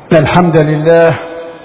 الحمد لله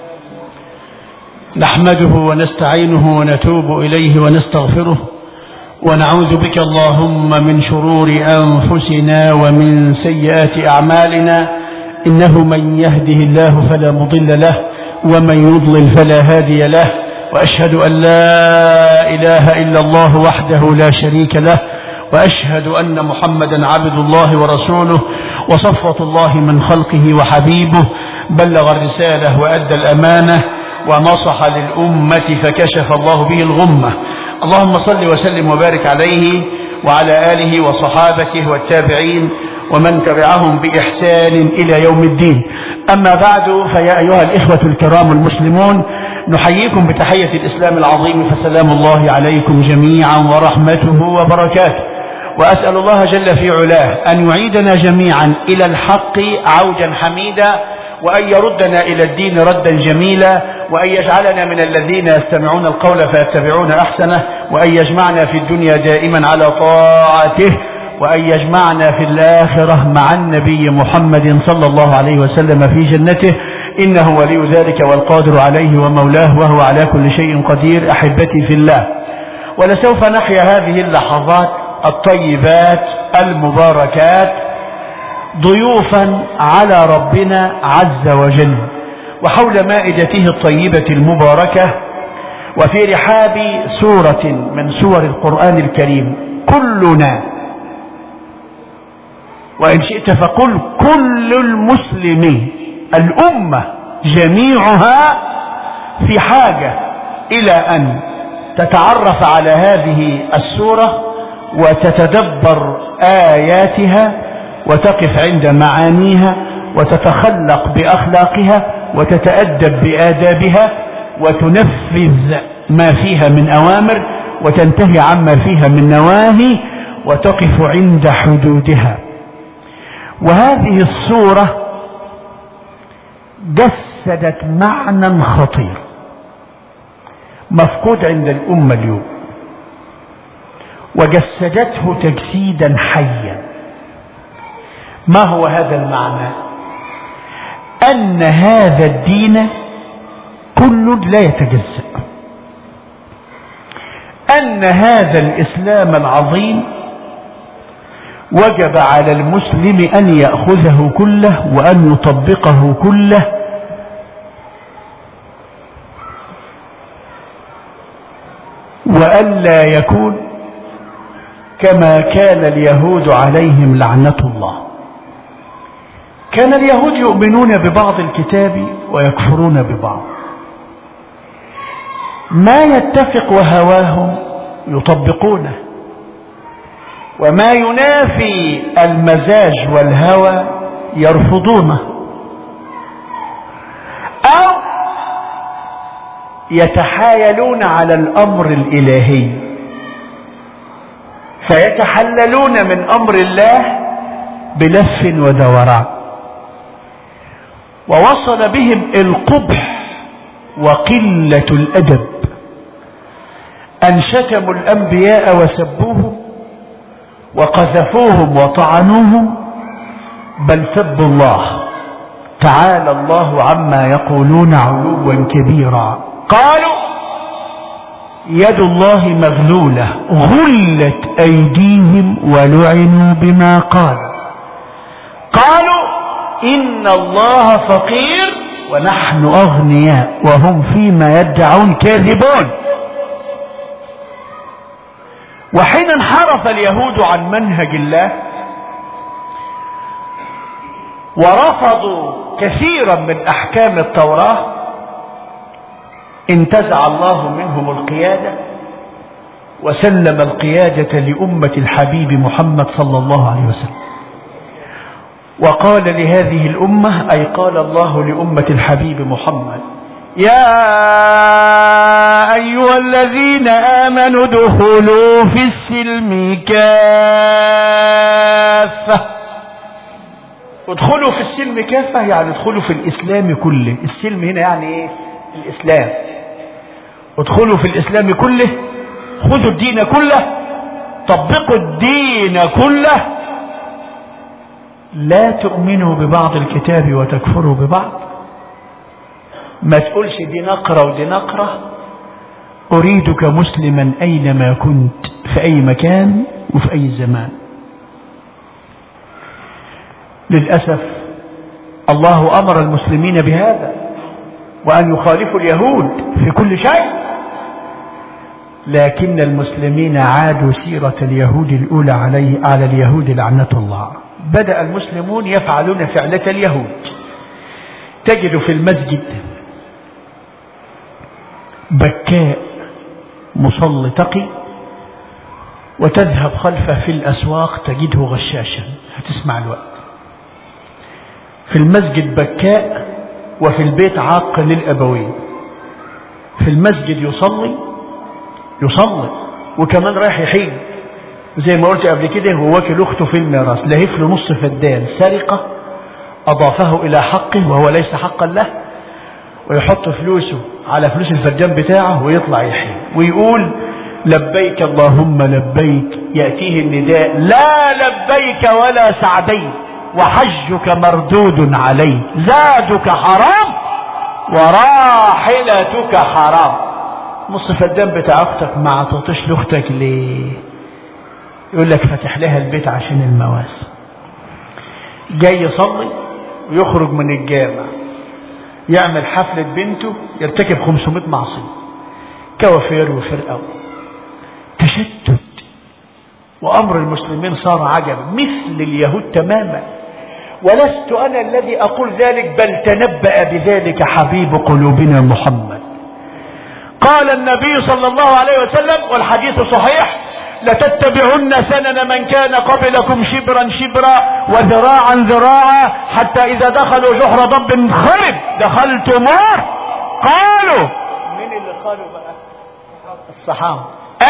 نحمده ونستعينه ونتوب إليه ونستغفره ونعوذ بك اللهم من شرور أنفسنا ومن سيئات أعمالنا إنه من يهده الله فلا مضل له ومن يضلل فلا هادي له وأشهد أن لا إله إلا الله وحده لا شريك له وأشهد أن محمدا عبد الله ورسوله وصفوة الله من خلقه وحبيبه بلغ الرسالة وأدى الأمانة ونصح للأمة فكشف الله به الغمة اللهم صل وسلم وبارك عليه وعلى آله وصحابته والتابعين ومن تبعهم بإحسان إلى يوم الدين أما بعد فيا أيها الإخوة الكرام المسلمون نحييكم بتحية الإسلام العظيم فسلام الله عليكم جميعا ورحمته وبركاته وأسأل الله جل في علاه أن يعيدنا جميعا إلى الحق عوجا حميدا وأن يردنا إلى الدين ردا جميلا وأن يجعلنا من الذين يستمعون القول فيتبعون أحسنه وأن يجمعنا في الدنيا دائما على طاعته وأن يجمعنا في الآخرة مع النبي محمد صلى الله عليه وسلم في جنته إنه ولي ذلك والقادر عليه ومولاه وهو على كل شيء قدير أحبتي في الله ولسوف نحيا هذه اللحظات الطيبات المباركات ضيوفا على ربنا عز وجل وحول مائدته الطيبة المباركة وفي رحاب سورة من سور القرآن الكريم كلنا وإن شئت فقل كل المسلمين الأمة جميعها في حاجة إلى أن تتعرف على هذه السورة وتتدبر آياتها وتقف عند معانيها وتتخلق بأخلاقها وتتأدب بآدابها وتنفذ ما فيها من أوامر وتنتهي عما فيها من نواهي وتقف عند حدودها وهذه الصورة جسدت معنى خطير مفقود عند الأمة اليوم وجسدته تجسيدا حيا ما هو هذا المعنى أن هذا الدين كل لا يتجزأ أن هذا الإسلام العظيم وجب على المسلم أن يأخذه كله وأن يطبقه كله وألا يكون كما كان اليهود عليهم لعنة الله كان اليهود يؤمنون ببعض الكتاب ويكفرون ببعض ما يتفق وهواهم يطبقونه وما ينافي المزاج والهوى يرفضونه أو يتحايلون على الأمر الإلهي فيتحللون من أمر الله بلف ودوران ووصل بهم القبح وقلة الأدب أن شتموا الأنبياء وسبوهم وقذفوهم وطعنوهم بل سبوا الله تعالى الله عما يقولون علوا كبيرا قالوا يد الله مغلولة غلت أيديهم ولعنوا بما قالوا قالوا إن الله فقير ونحن أغنياء وهم فيما يدعون كاذبون وحين انحرف اليهود عن منهج الله ورفضوا كثيرا من أحكام التوراة انتزع الله منهم القيادة وسلم القيادة لأمة الحبيب محمد صلى الله عليه وسلم وقال لهذه الأمة أي قال الله لأمة الحبيب محمد يا أيها الذين آمنوا ادخلوا في السلم كافة ادخلوا في السلم كافة يعني ادخلوا في الإسلام كله السلم هنا يعني ايه الإسلام ادخلوا في الإسلام كله خذوا الدين كله طبقوا الدين كله لا تؤمنوا ببعض الكتاب وتكفروا ببعض ما تقولش دي نقرة ودي نقرة أريدك مسلما أينما كنت في أي مكان وفي أي زمان للأسف الله أمر المسلمين بهذا وأن يخالفوا اليهود في كل شيء لكن المسلمين عادوا سيرة اليهود الأولى عليه على اليهود لعنة الله بدأ المسلمون يفعلون فعلة اليهود تجد في المسجد بكاء مصلي تقي وتذهب خلفه في الأسواق تجده غشاشا هتسمع الوقت في المسجد بكاء وفي البيت عاق للأبوين في المسجد يصلي يصلي وكمان رايح يحيد زي ما قلت قبل كده هو واكل اخته في الميراث لهف له نص فدان سرقة اضافه الى حقه وهو ليس حقا له ويحط فلوسه على فلوس الفدان بتاعه ويطلع يحيي ويقول لبيك اللهم لبيك يأتيه النداء لا لبيك ولا سعديك وحجك مردود عليه زادك حرام وراحلتك حرام نص فدان بتاع اختك ما عطتش لاختك ليه يقول لك فتح لها البيت عشان المواسم جاي يصلي ويخرج من الجامع يعمل حفلة بنته يرتكب 500 معصية كوافير وفرقة تشتت وأمر المسلمين صار عجبا مثل اليهود تماما ولست أنا الذي أقول ذلك بل تنبأ بذلك حبيب قلوبنا محمد قال النبي صلى الله عليه وسلم والحديث صحيح لتتبعن سنن من كان قبلكم شبرا شبرا وذراعا ذراعا حتى إذا دخلوا جحر ضب خرب دخلتموه قالوا من اللي قالوا بقى الصحابة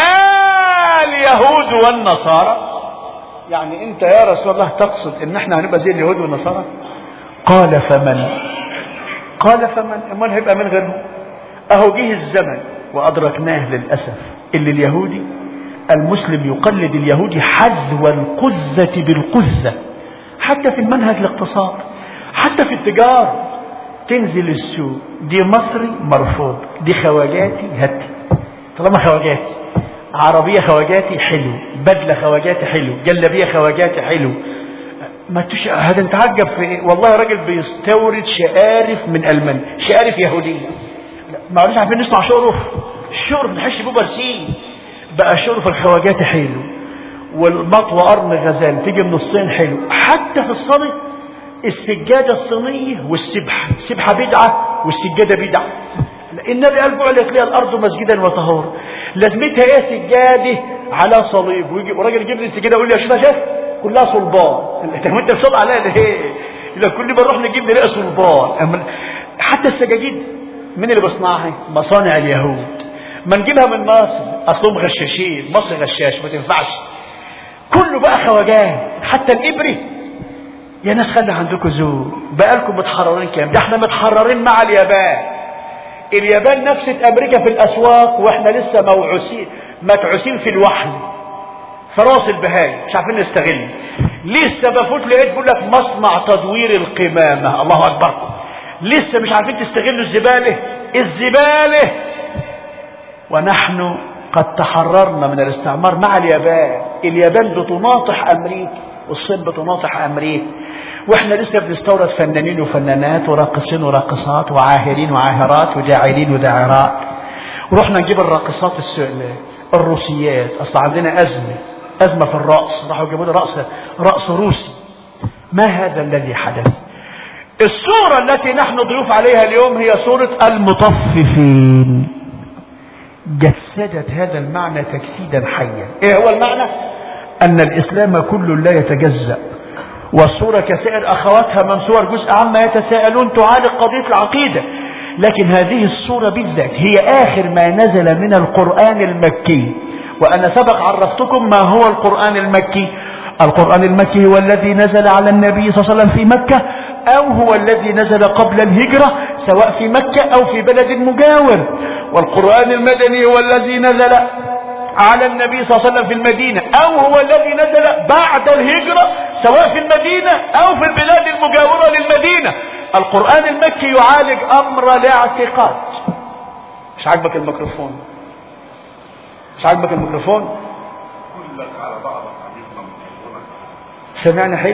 آه اليهود والنصارى يعني انت يا رسول الله تقصد ان احنا هنبقى زي اليهود والنصارى قال فمن قال فمن امال هيبقى من غيرهم اهو جه الزمن وادركناه للاسف اللي اليهودي المسلم يقلد اليهودي حذو القزة بالقزة حتى في المنهج الاقتصاد حتى في التجارة تنزل السوق دي مصري مرفوض دي خواجاتي هاتي طالما خواجاتي عربية خواجاتي حلو بدلة خواجاتي حلو جلبية خواجاتي حلو ما تش... هذا نتعجب في إيه؟ والله راجل بيستورد شقارف من المانيا شقارف يهودية ما عرفش عارفين نسمع شرف الشرف نحش بيه برسيم بقى شرف الخواجات حلو والمطوى قرن غزال تيجي من الصين حلو حتى في الصلاة السجادة الصينية والسبحة السبحة بدعة والسجادة بدعة النبي قال بعلت لي الأرض مسجدا وطهورا لازمتها ايه سجادة على صليب ويجي وراجل يجيب لي السجادة يقول لي يا شيخ شايف كلها صلبان انت انت بتصل عليها ليه اذا كل ما نروح نجيب نلاقي صلبان حتى السجاجيد مين اللي بيصنعها مصانع اليهود ما نجيبها من مصر اصلهم غشاشين مصر غشاش ما تنفعش كله بقى خواجات حتى الابري يا ناس خلي عندكم ذوق بقالكم متحررين كام ده احنا متحررين مع اليابان اليابان نفست امريكا في الاسواق واحنا لسه موعوسين متعوسين في الوحل في راس البهاي مش عارفين نستغل لسه بفوت لقيت بيقول لك مصنع تدوير القمامه الله اكبر لسه مش عارفين تستغلوا الزباله الزباله ونحن قد تحررنا من الاستعمار مع اليابان اليابان بتناطح امريكا والصين بتناطح امريكا واحنا لسه بنستورد فنانين وفنانات وراقصين وراقصات وعاهرين وعاهرات وجاعلين وداعرات ورحنا نجيب الراقصات الروسيات اصل عندنا ازمه ازمه في الرقص راحوا جابوا لي رقص رقص روسي ما هذا الذي حدث الصوره التي نحن ضيوف عليها اليوم هي صوره المطففين جسدت هذا المعنى تجسيدا حيا ايه هو المعنى ان الاسلام كل لا يتجزأ والصورة كسائر اخواتها من صور جزء عما يتساءلون تعالج قضية العقيدة لكن هذه الصورة بالذات هي اخر ما نزل من القرآن المكي وانا سبق عرفتكم ما هو القرآن المكي القرآن المكي هو الذي نزل على النبي صلى الله عليه وسلم في مكة او هو الذي نزل قبل الهجرة سواء في مكة او في بلد مجاور والقرآن المدني هو الذي نزل على النبي صلى الله عليه وسلم في المدينة او هو الذي نزل بعد الهجرة سواء في المدينة او في البلاد المجاورة للمدينة القرآن المكي يعالج أمر الاعتقاد مش عاجبك الميكروفون مش عاجبك الميكروفون كلك على بعضك سمعنا حلو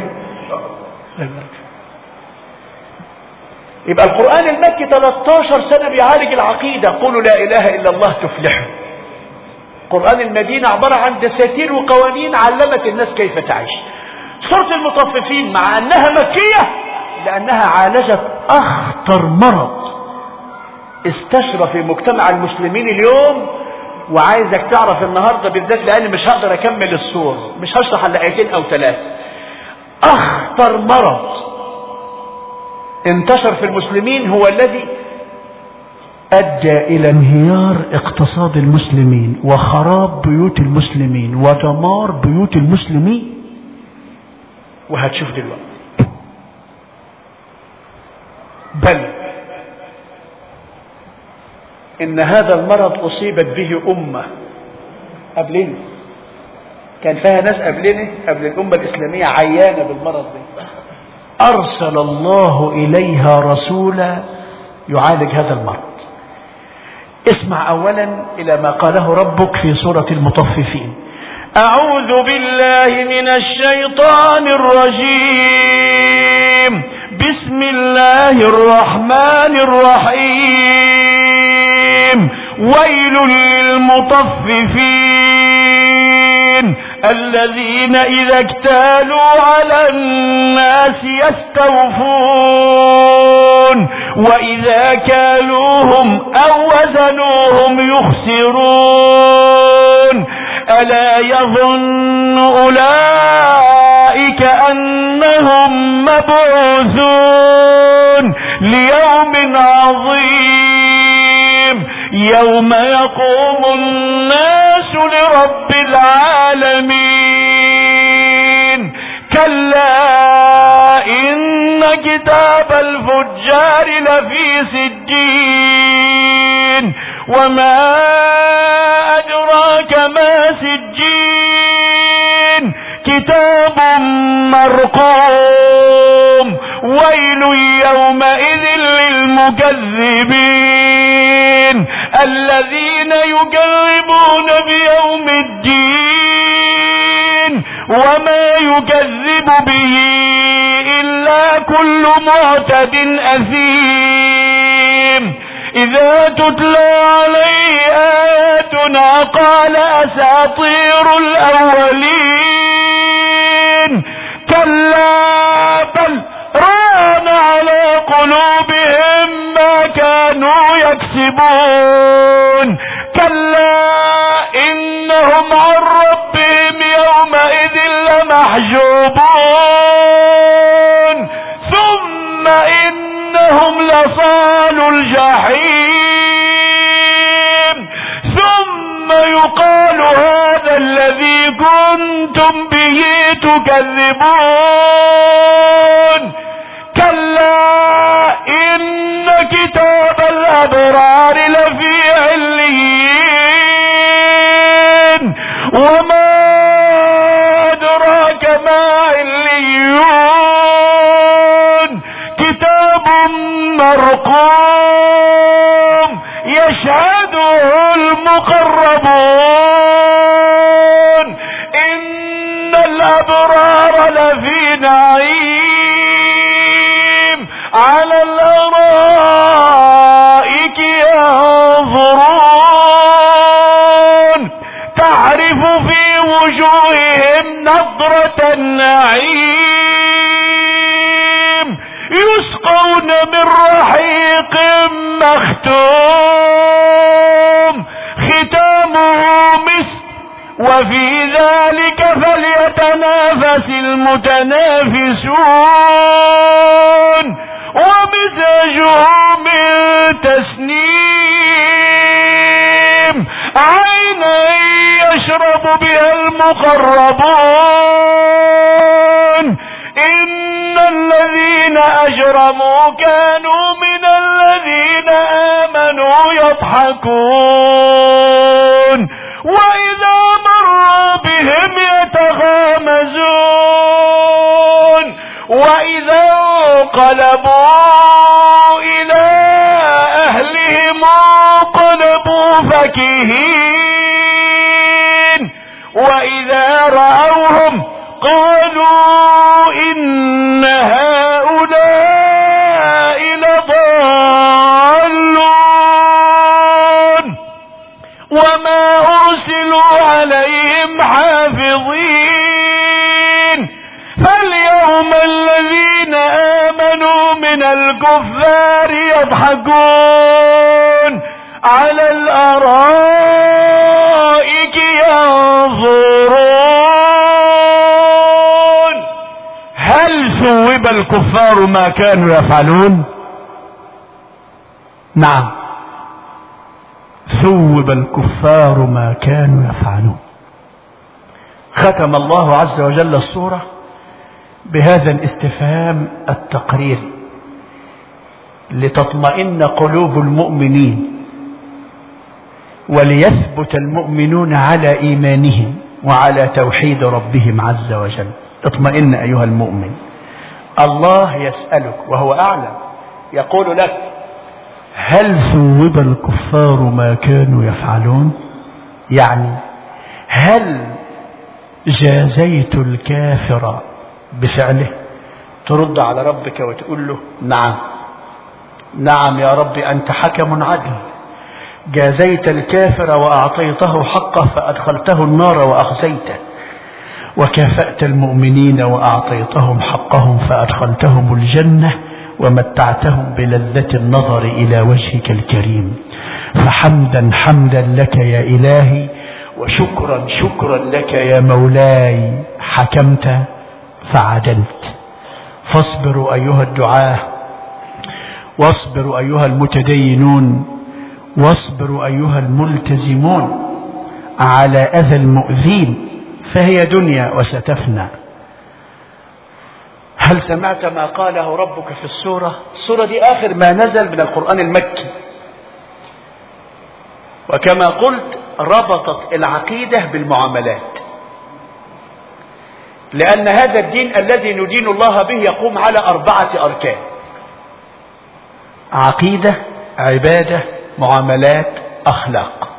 يبقى القرآن المكي 13 سنة بيعالج العقيدة قولوا لا إله إلا الله تفلحوا قرآن المدينة عبارة عن دساتير وقوانين علمت الناس كيف تعيش سورة المطففين مع أنها مكية لأنها عالجت أخطر مرض استشرى في مجتمع المسلمين اليوم وعايزك تعرف النهاردة بالذات لأني مش هقدر أكمل الصور مش هشرح الايتين أو ثلاثة أخطر مرض انتشر في المسلمين هو الذي أدى إلى انهيار اقتصاد المسلمين وخراب بيوت المسلمين ودمار بيوت المسلمين وهتشوف دلوقتي بل إن هذا المرض أصيبت به أمة قبلنا كان فيها ناس قبلنا قبل الأمة الإسلامية عيانة بالمرض ده أرسل الله إليها رسولا يعالج هذا المرض اسمع أولا إلى ما قاله ربك في سورة المطففين أعوذ بالله من الشيطان الرجيم بسم الله الرحمن الرحيم ويل للمطففين الذين إذا اكتالوا على الناس يستوفون وإذا كالوهم أو وزنوهم يخسرون ألا يظن أولئك أنهم مبعوثون ليوم عظيم يوم يقوم الناس لرب العالمين كلا إن كتاب الفجار لفي سجين وما أدراك ما سجين كتاب مرقوم ويل يومئذ للمكذبين الذين يكذبون بيوم الدين وما يكذب به إلا كل معتد أثيم إذا تتلى عليه آياتنا قال أساطير الأولين كلا بل ران على قلوبهم ما كانوا يكسبون كلا إنهم عن ربهم يومئذ لمحجوبون ثم إنهم لصال الجحيم ثم يقال هذا الذي كنتم به تكذبون كلا إن كتاب الأبرار لفي عليين وما أدراك ما عليون كتاب مرقوم يشهده المقربون إن الأبرار لفي نعيم على الأرائك ينظرون تعرف في وجوههم نظرة النعيم يسقون من رحيق مختوم ختامه مسك وفي ذلك فليتنافس المتنافسون ومزاجه من تسنيم عينا يشرب بها المقربون إن الذين أجرموا كانوا من الذين آمنوا يضحكون وإذا مروا بهم يتغامزون وإذا وانقلبوا إلى أهلهم انقلبوا فكهين وإذا رأوهم قالوا إن هؤلاء لضالون وما أرسلوا عليهم حافظين فاليوم الذين آمنوا من الكفار يضحكون على الأرائك ينظرون هل ثوب الكفار ما كانوا يفعلون نعم ثوب الكفار ما كانوا يفعلون ختم الله عز وجل الصورة بهذا الاستفهام التقريري لتطمئن قلوب المؤمنين وليثبت المؤمنون على إيمانهم وعلى توحيد ربهم عز وجل اطمئن أيها المؤمن الله يسألك وهو أعلم يقول لك هل ثوب الكفار ما كانوا يفعلون يعني هل جازيت الكافر بفعله ترد على ربك وتقول له نعم نعم يا رب أنت حكم عدل جازيت الكافر وأعطيته حقه فأدخلته النار وأخزيته وكافأت المؤمنين وأعطيتهم حقهم فأدخلتهم الجنة ومتعتهم بلذة النظر إلى وجهك الكريم فحمدا حمدا لك يا إلهي وشكرا شكرا لك يا مولاي حكمت فعدلت فاصبروا أيها الدعاة واصبروا أيها المتدينون واصبروا أيها الملتزمون على أذى المؤذين فهي دنيا وستفنى هل سمعت ما قاله ربك في السورة السورة دي آخر ما نزل من القرآن المكي وكما قلت ربطت العقيدة بالمعاملات لأن هذا الدين الذي ندين الله به يقوم على أربعة أركان عقيدة عبادة معاملات أخلاق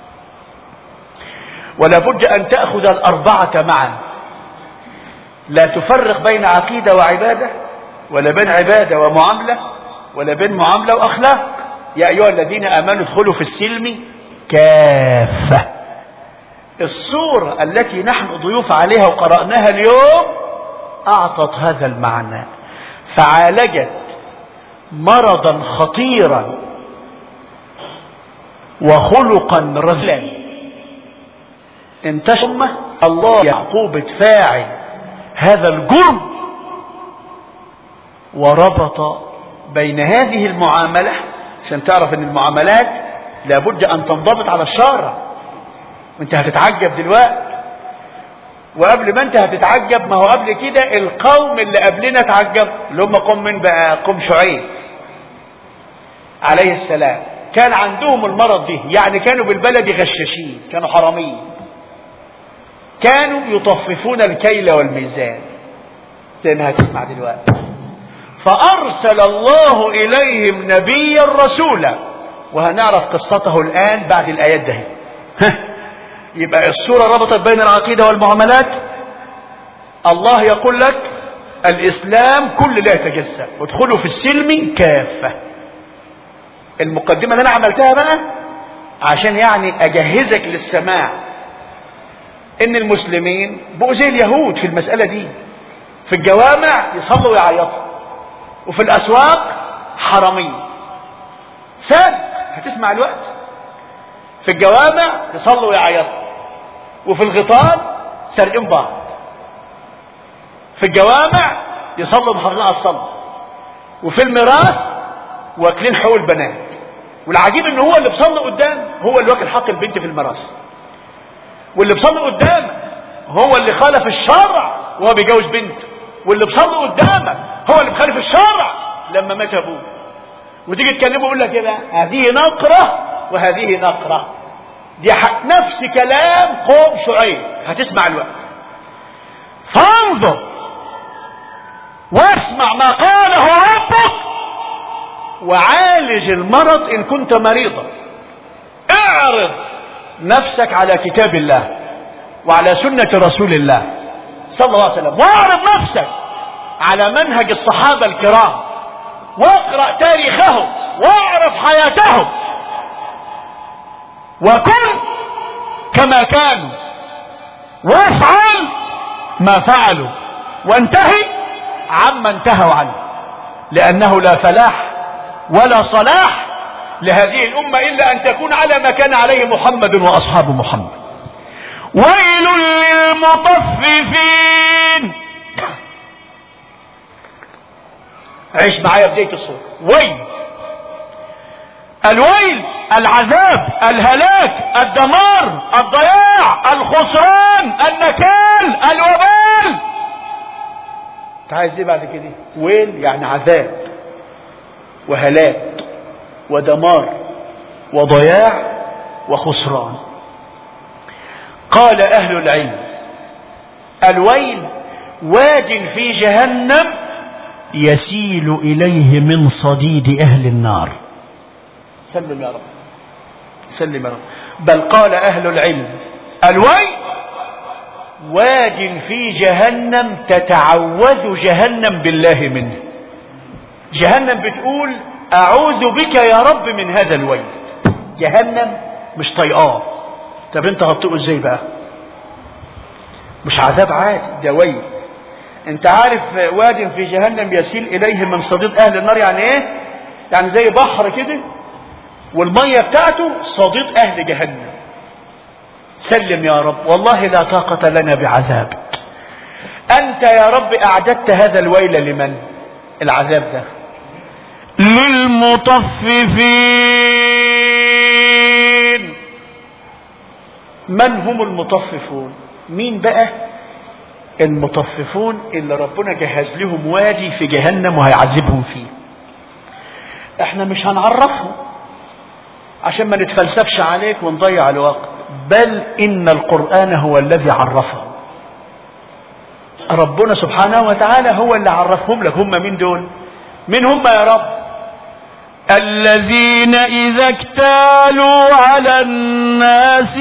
ولا بد أن تأخذ الأربعة معا لا تفرق بين عقيدة وعبادة ولا بين عبادة ومعاملة ولا بين معاملة وأخلاق يا أيها الذين آمنوا ادخلوا في السلم كافة الصورة التي نحن ضيوف عليها وقرأناها اليوم أعطت هذا المعنى فعالجت مرضا خطيرا وخلقا رذلا انتشم الله يعقوبة فاعل هذا الجرم وربط بين هذه المعاملة عشان تعرف ان المعاملات لابد ان تنضبط على الشارع وانت هتتعجب دلوقتي وقبل ما انت هتتعجب ما هو قبل كده القوم اللي قبلنا اتعجب اللي هم قوم من بقى قوم شعيب عليه السلام كان عندهم المرض ده يعني كانوا بالبلد غشاشين كانوا حرامين كانوا يطففون الكيل والميزان زي ما هتسمع دلوقتي فأرسل الله إليهم نبيا رسولا وهنعرف قصته الآن بعد الآيات ده يبقى السورة ربطت بين العقيدة والمعاملات الله يقول لك الإسلام كل لا يتجزأ ادخلوا في السلم كافة المقدمة اللي أنا عملتها بقى عشان يعني أجهزك للسماع إن المسلمين بقوا زي اليهود في المسألة دي في الجوامع يصلوا ويعيطوا وفي الأسواق حرامية ساد هتسمع الوقت في الجوامع يصلوا ويعيطوا وفي الغطان سارقين بعض في الجوامع يصلوا محافظين على الصلاة وفي الميراث واكلين حقوق البنات والعجيب ان هو اللي بصلي قدام هو اللي واكل حق البنت في الميراث واللي بصلي قدامك هو اللي خالف الشرع وهو بيجوز بنته واللي بصلي قدامك هو اللي بخالف الشرع لما مات ابوه وتيجي تكلمه يقول لك ايه بقى هذه نقره وهذه نقره دي نفس كلام قوم شعيب هتسمع الوقت فانظر واسمع ما قاله وعالج المرض إن كنت مريضا اعرض نفسك على كتاب الله وعلى سنة رسول الله صلى الله عليه وسلم واعرض نفسك على منهج الصحابة الكرام واقرأ تاريخهم واعرف حياتهم وكن كما كانوا وافعل ما فعلوا وانتهي عما انتهوا عنه لأنه لا فلاح ولا صلاح لهذه الأمة إلا أن تكون على ما كان عليه محمد وأصحاب محمد ويل للمطففين عيش معايا بداية الصورة ويل الويل العذاب الهلاك الدمار الضياع الخسران النكال الوبال انت عايز ايه بعد كده ويل يعني عذاب وهلاك ودمار وضياع وخسران قال اهل العلم الويل واد في جهنم يسيل اليه من صديد اهل النار سلم يا رب سلم يا رب بل قال أهل العلم الوي واد في جهنم تتعوذ جهنم بالله منه جهنم بتقول أعوذ بك يا رب من هذا الوي جهنم مش طيقاه طب انت هتطيقه ازاي بقى مش عذاب عادي ده وي انت عارف واد في جهنم يسيل اليه من صديد اهل النار يعني ايه يعني زي بحر كده والمية بتاعته صديق أهل جهنم سلم يا رب والله لا طاقة لنا بعذابك أنت يا رب أعددت هذا الويل لمن العذاب ده للمطففين من هم المطففون مين بقى المطففون اللي ربنا جهز لهم وادي في جهنم وهيعذبهم فيه احنا مش هنعرفهم عشان ما نتفلسفش عليك ونضيع الوقت بل إن القرآن هو الذي عرفه ربنا سبحانه وتعالى هو اللي عرفهم لك هم مين دول من هم يا رب الذين إذا اكتالوا على الناس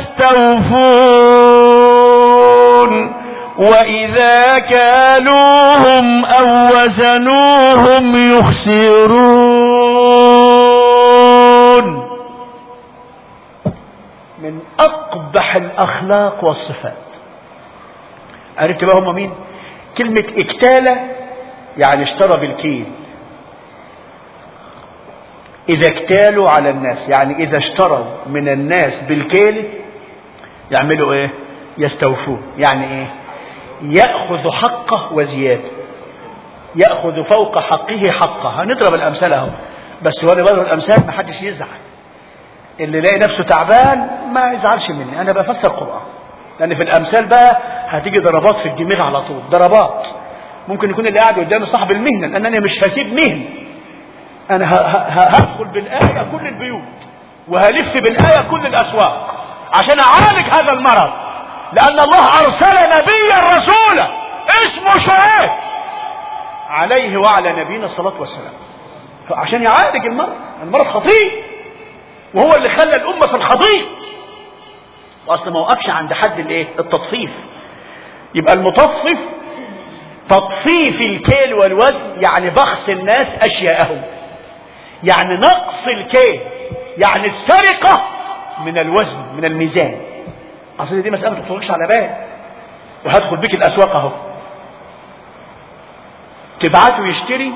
يستوفون وإذا كالوهم أو وزنوهم يخسرون من أقبح الأخلاق والصفات عرفت بقى هم مين كلمة اكتالة يعني اشترى بالكيل إذا اكتالوا على الناس يعني إذا اشتروا من الناس بالكيل يعملوا إيه يستوفون يعني إيه يأخذ حقه وزيادة يأخذ فوق حقه حقه هنضرب الأمثال اهو بس هو أنا بضرب الأمثال ما حدش يزعل اللي يلاقي نفسه تعبان ما يزعلش مني أنا بفسر القرآن لأن في الأمثال بقى هتيجي ضربات في الدماغ على طول ضربات ممكن يكون اللي قاعد قدامي صاحب المهنة لأن أنا مش هسيب مهنة أنا هدخل بالآية كل البيوت وهلف بالآية كل الأسواق عشان أعالج هذا المرض لأن الله أرسل نبيا رسولا اسمه شعيب عليه وعلى نبينا الصلاة والسلام عشان يعالج المرض المرض خطير وهو اللي خلى الأمة في الخضيض وأصل ما وقفش عند حد الايه التطفيف يبقى المطفف تطفيف الكيل والوزن يعني بخس الناس أشياءهم يعني نقص الكيل يعني السرقة من الوزن من الميزان أصل دي مسألة ما تخرجش على بال وهدخل بك الأسواق اهو تبعته يشتري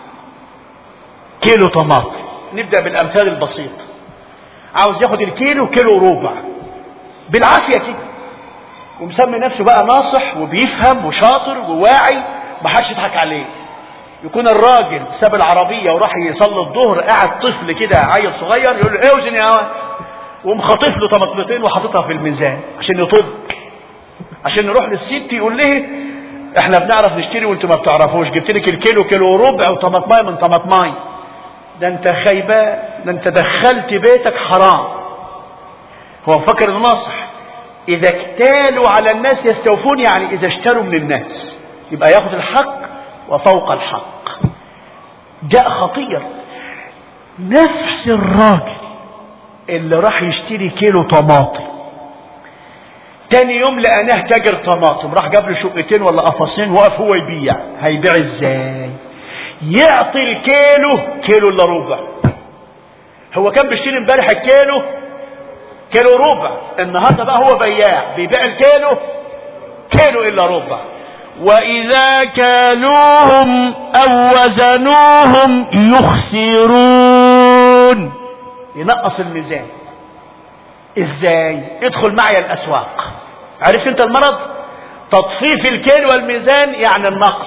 كيلو طماطم نبدأ بالأمثال البسيطة عاوز ياخد الكيلو كيلو ربع بالعافية كده ومسمي نفسه بقى ناصح وبيفهم وشاطر وواعي ما حدش يضحك عليه يكون الراجل ساب العربية وراح يصلي الظهر قاعد طفل كده عيل صغير يقول له اوزن يا واد ومخاطف له طماطمتين وحاططها في الميزان عشان يطب عشان نروح للست يقول ليه احنا بنعرف نشتري وانتوا ما بتعرفوش جبت لك الكيلو كيلو وربع وطماطمايه من طماطمايه ده انت خيبة ده انت دخلت بيتك حرام هو مفكر انه ناصح اذا اكتالوا على الناس يستوفون يعني اذا اشتروا من الناس يبقى ياخذ الحق وفوق الحق ده خطير نفس الراجل اللي راح يشتري كيلو طماطم تاني يوم لقناه تاجر طماطم راح جاب له شقتين ولا قفصين وقف هو يبيع هيبيع ازاي يعطي الكيلو كيلو الا ربع هو كان بيشتري امبارح الكيلو كيلو ربع النهارده بقى هو بياع بيبيع الكيلو كيلو الا ربع واذا كالوهم او وزنوهم يخسرون ينقص الميزان ازاي ادخل معي الاسواق عرفت انت المرض تطفيف الكيل والميزان يعني النقص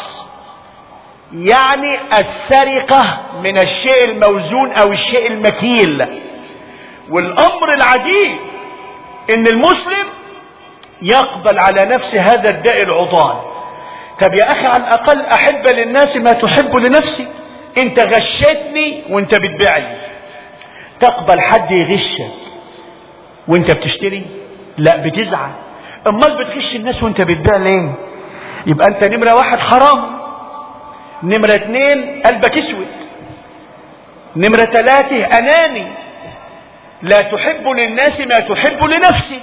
يعني السرقة من الشيء الموزون او الشيء المكيل والامر العجيب ان المسلم يقبل على نفسه هذا الداء العضال طب يا اخي على الاقل احب للناس ما تحب لنفسك انت غشتني وانت بتبيع لي تقبل حد يغشك وانت بتشتري لا بتزعل امال بتغش الناس وانت بتبيع ليه يبقى انت نمرة واحد حرام نمرة اتنين قلبك اسود نمرة ثلاثة اناني لا تحب للناس ما تحب لنفسك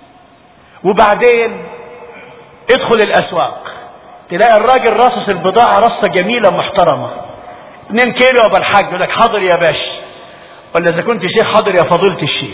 وبعدين ادخل الاسواق تلاقي الراجل راصص البضاعة رصة جميلة محترمة 2 كيلو ابو الحاج يقول لك حاضر يا باشا ولا اذا كنت شيخ حاضر يا فضيلة الشيخ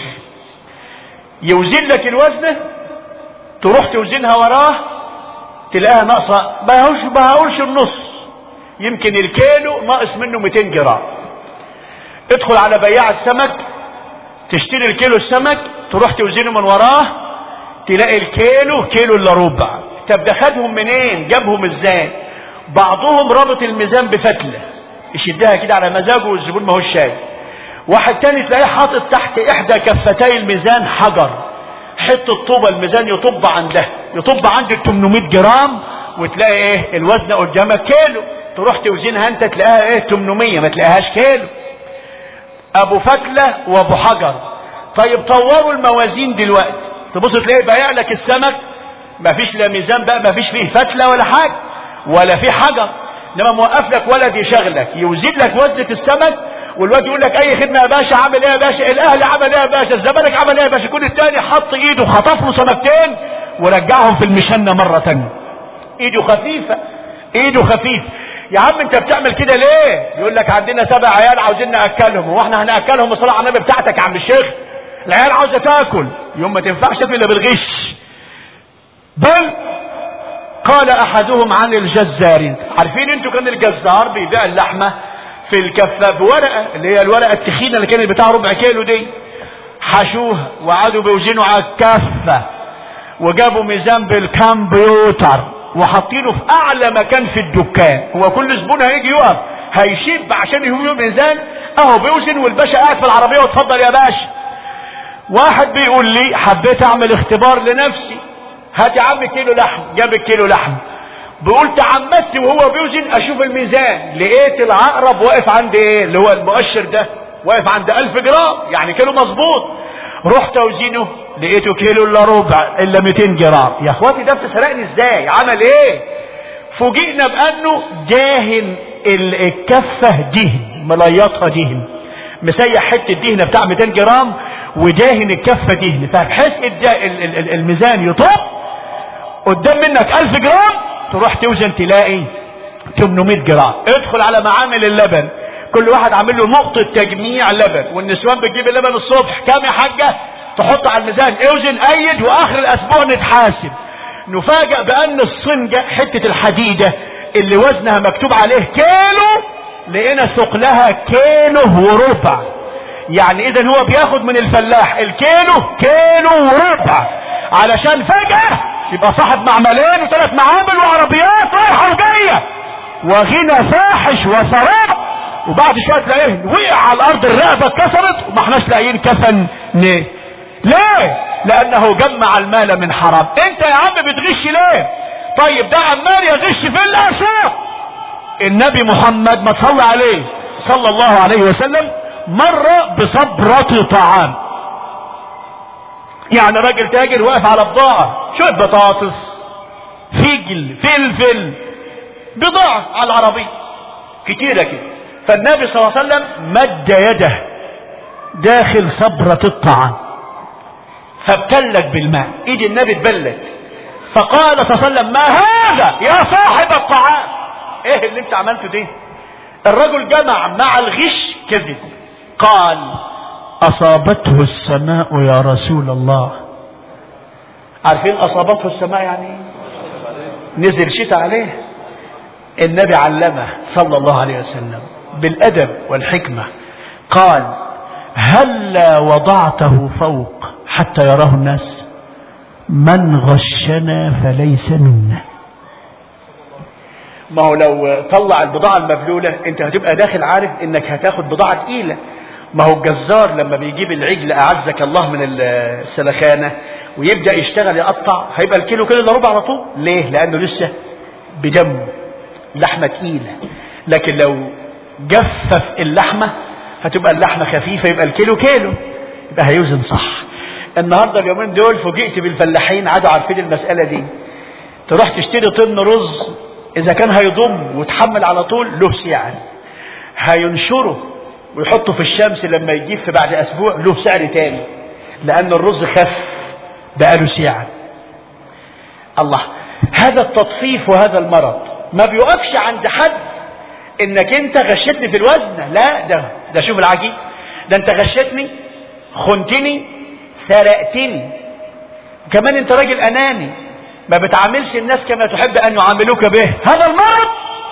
يوزن لك الوزنة تروح توزنها وراه تلاقيها ناقصة ما هقولش ما هقولش النص يمكن الكيلو ناقص منه 200 جرام ادخل على بياع السمك تشتري الكيلو السمك تروح توزنه من وراه تلاقي الكيلو كيلو الا ربع طب ده خدهم منين جابهم ازاي بعضهم رابط الميزان بفتله يشدها كده على مزاجه والزبون ما هوش شايف واحد تاني تلاقيه حاطط تحت احدى كفتي الميزان حجر حته طوبه الميزان يطب عندها يطب عند ال 800 جرام وتلاقي ايه الوزن قدامك كيلو تروح توزنها انت تلاقيها ايه 800 ما تلاقيهاش كيلو ابو فتله وابو حجر طيب طوروا الموازين دلوقتي تبص تلاقي بايع لك السمك ما فيش لا ميزان بقى ما فيش فيه فتله ولا حاجه ولا فيه حجر انما موقف لك ولد يشغلك يوزن لك وزنه السمك والواد يقول لك اي خدمه يا باشا عامل ايه يا باشا الاهلي عمل ايه يا باشا الزمالك عمل ايه يا باشا كل التاني حط ايده خطف له سمكتين ورجعهم في المشنه مره تانية ايده خفيفه ايده خفيف يا عم انت بتعمل كده ليه يقول لك عندنا سبع عيال عاوزين ناكلهم واحنا هناكلهم الصلاه على النبي بتاعتك يا عم الشيخ العيال عاوزه تاكل يوم ما تنفعش تاكل الا بالغش بل قال احدهم عن الجزار عارفين انتوا كان الجزار بيبيع اللحمه في الكفة بورقة اللي هي الورقة التخينة اللي كانت بتاع ربع كيلو دي حشوها وقعدوا بيوزنوا على الكفة وجابوا ميزان بالكمبيوتر وحاطينه في اعلى مكان في الدكان هو كل زبون هيجي يقف هيشيب عشان يهم ميزان اهو بيوزن والباشا قاعد في العربية واتفضل يا باشا واحد بيقول لي حبيت اعمل اختبار لنفسي هات يا عم كيلو لحم جاب الكيلو لحم بيقول تعمدت وهو بيوزن اشوف الميزان لقيت العقرب واقف عند ايه اللي هو المؤشر ده واقف عند الف جرام يعني كيلو مظبوط رحت اوزنه لقيته كيلو الا ربع الا 200 جرام يا اخواتي ده بتسرقني ازاي عمل ايه فوجئنا بانه داهن الكفه دهن مليطها دهن مسيح حته دهنه بتاع 200 جرام وداهن الكفه دهن فبحيث الميزان يطب قدام منك 1000 جرام تروح توزن تلاقي 800 جرام ادخل على معامل اللبن كل واحد عامل له نقطة تجميع لبن والنسوان بتجيب اللبن الصبح كام يا حاجة تحط على الميزان اوزن ايد واخر الاسبوع نتحاسب نفاجأ بان الصنجة حتة الحديدة اللي وزنها مكتوب عليه كيلو لقينا ثقلها كيلو وربع يعني اذا هو بياخد من الفلاح الكيلو كيلو وربع علشان فجأة يبقى صاحب معملين وثلاث معامل وعربيات رايحة وجاية وغنى فاحش وثراء وبعد شوية تلاقيه وقع على الارض الرقبة اتكسرت وما احناش لاقيين كفن ليه ليه لانه جمع المال من حرام انت يا عم بتغش ليه طيب ده عمال يغش في الاسواق النبي محمد ما تصلى عليه صلى الله عليه وسلم مر بصبرة طعام يعني راجل تاجر واقف على بضاعة شوية بطاطس فجل فلفل بضاعة على العربية كتيرة كده فالنبي صلى الله عليه وسلم مد يده داخل صبرة الطعام فابتلت بالماء ايد النبي اتبلت فقال صلى الله عليه وسلم ما هذا يا صاحب الطعام ايه اللي انت عملته ده الرجل جمع مع الغش كذب قال اصابته السماء يا رسول الله عارفين اصابته السماء يعني نزل شتاء عليه النبي علمه صلى الله عليه وسلم بالادب والحكمة قال هلا وضعته فوق حتى يراه الناس من غشنا فليس منا ما هو لو طلع البضاعة المبلولة انت هتبقى داخل عارف انك هتاخد بضاعة تقيلة ما هو الجزار لما بيجيب العجل اعزك الله من السلخانة ويبدأ يشتغل يقطع هيبقى الكيلو كده الا ربع على طول ليه لانه لسه بدمه لحمة تقيلة لكن لو جفف اللحمة هتبقى اللحمة خفيفة يبقى الكيلو كيلو يبقى هيوزن صح النهاردة اليومين دول فوجئت بالفلاحين عادوا عارفين المسألة دي تروح تشتري طن رز اذا كان هيضم وتحمل على طول له سعر هينشره ويحطه في الشمس لما يجيب في بعد اسبوع له سعر تاني لان الرز خف بقى له سعر الله هذا التطفيف وهذا المرض ما بيوقفش عند حد انك انت غشتني في الوزن لا ده ده شوف العجيب ده انت غشتني خنتني سرقتني كمان انت راجل اناني ما بتعاملش الناس كما تحب ان يعاملوك به هذا المرض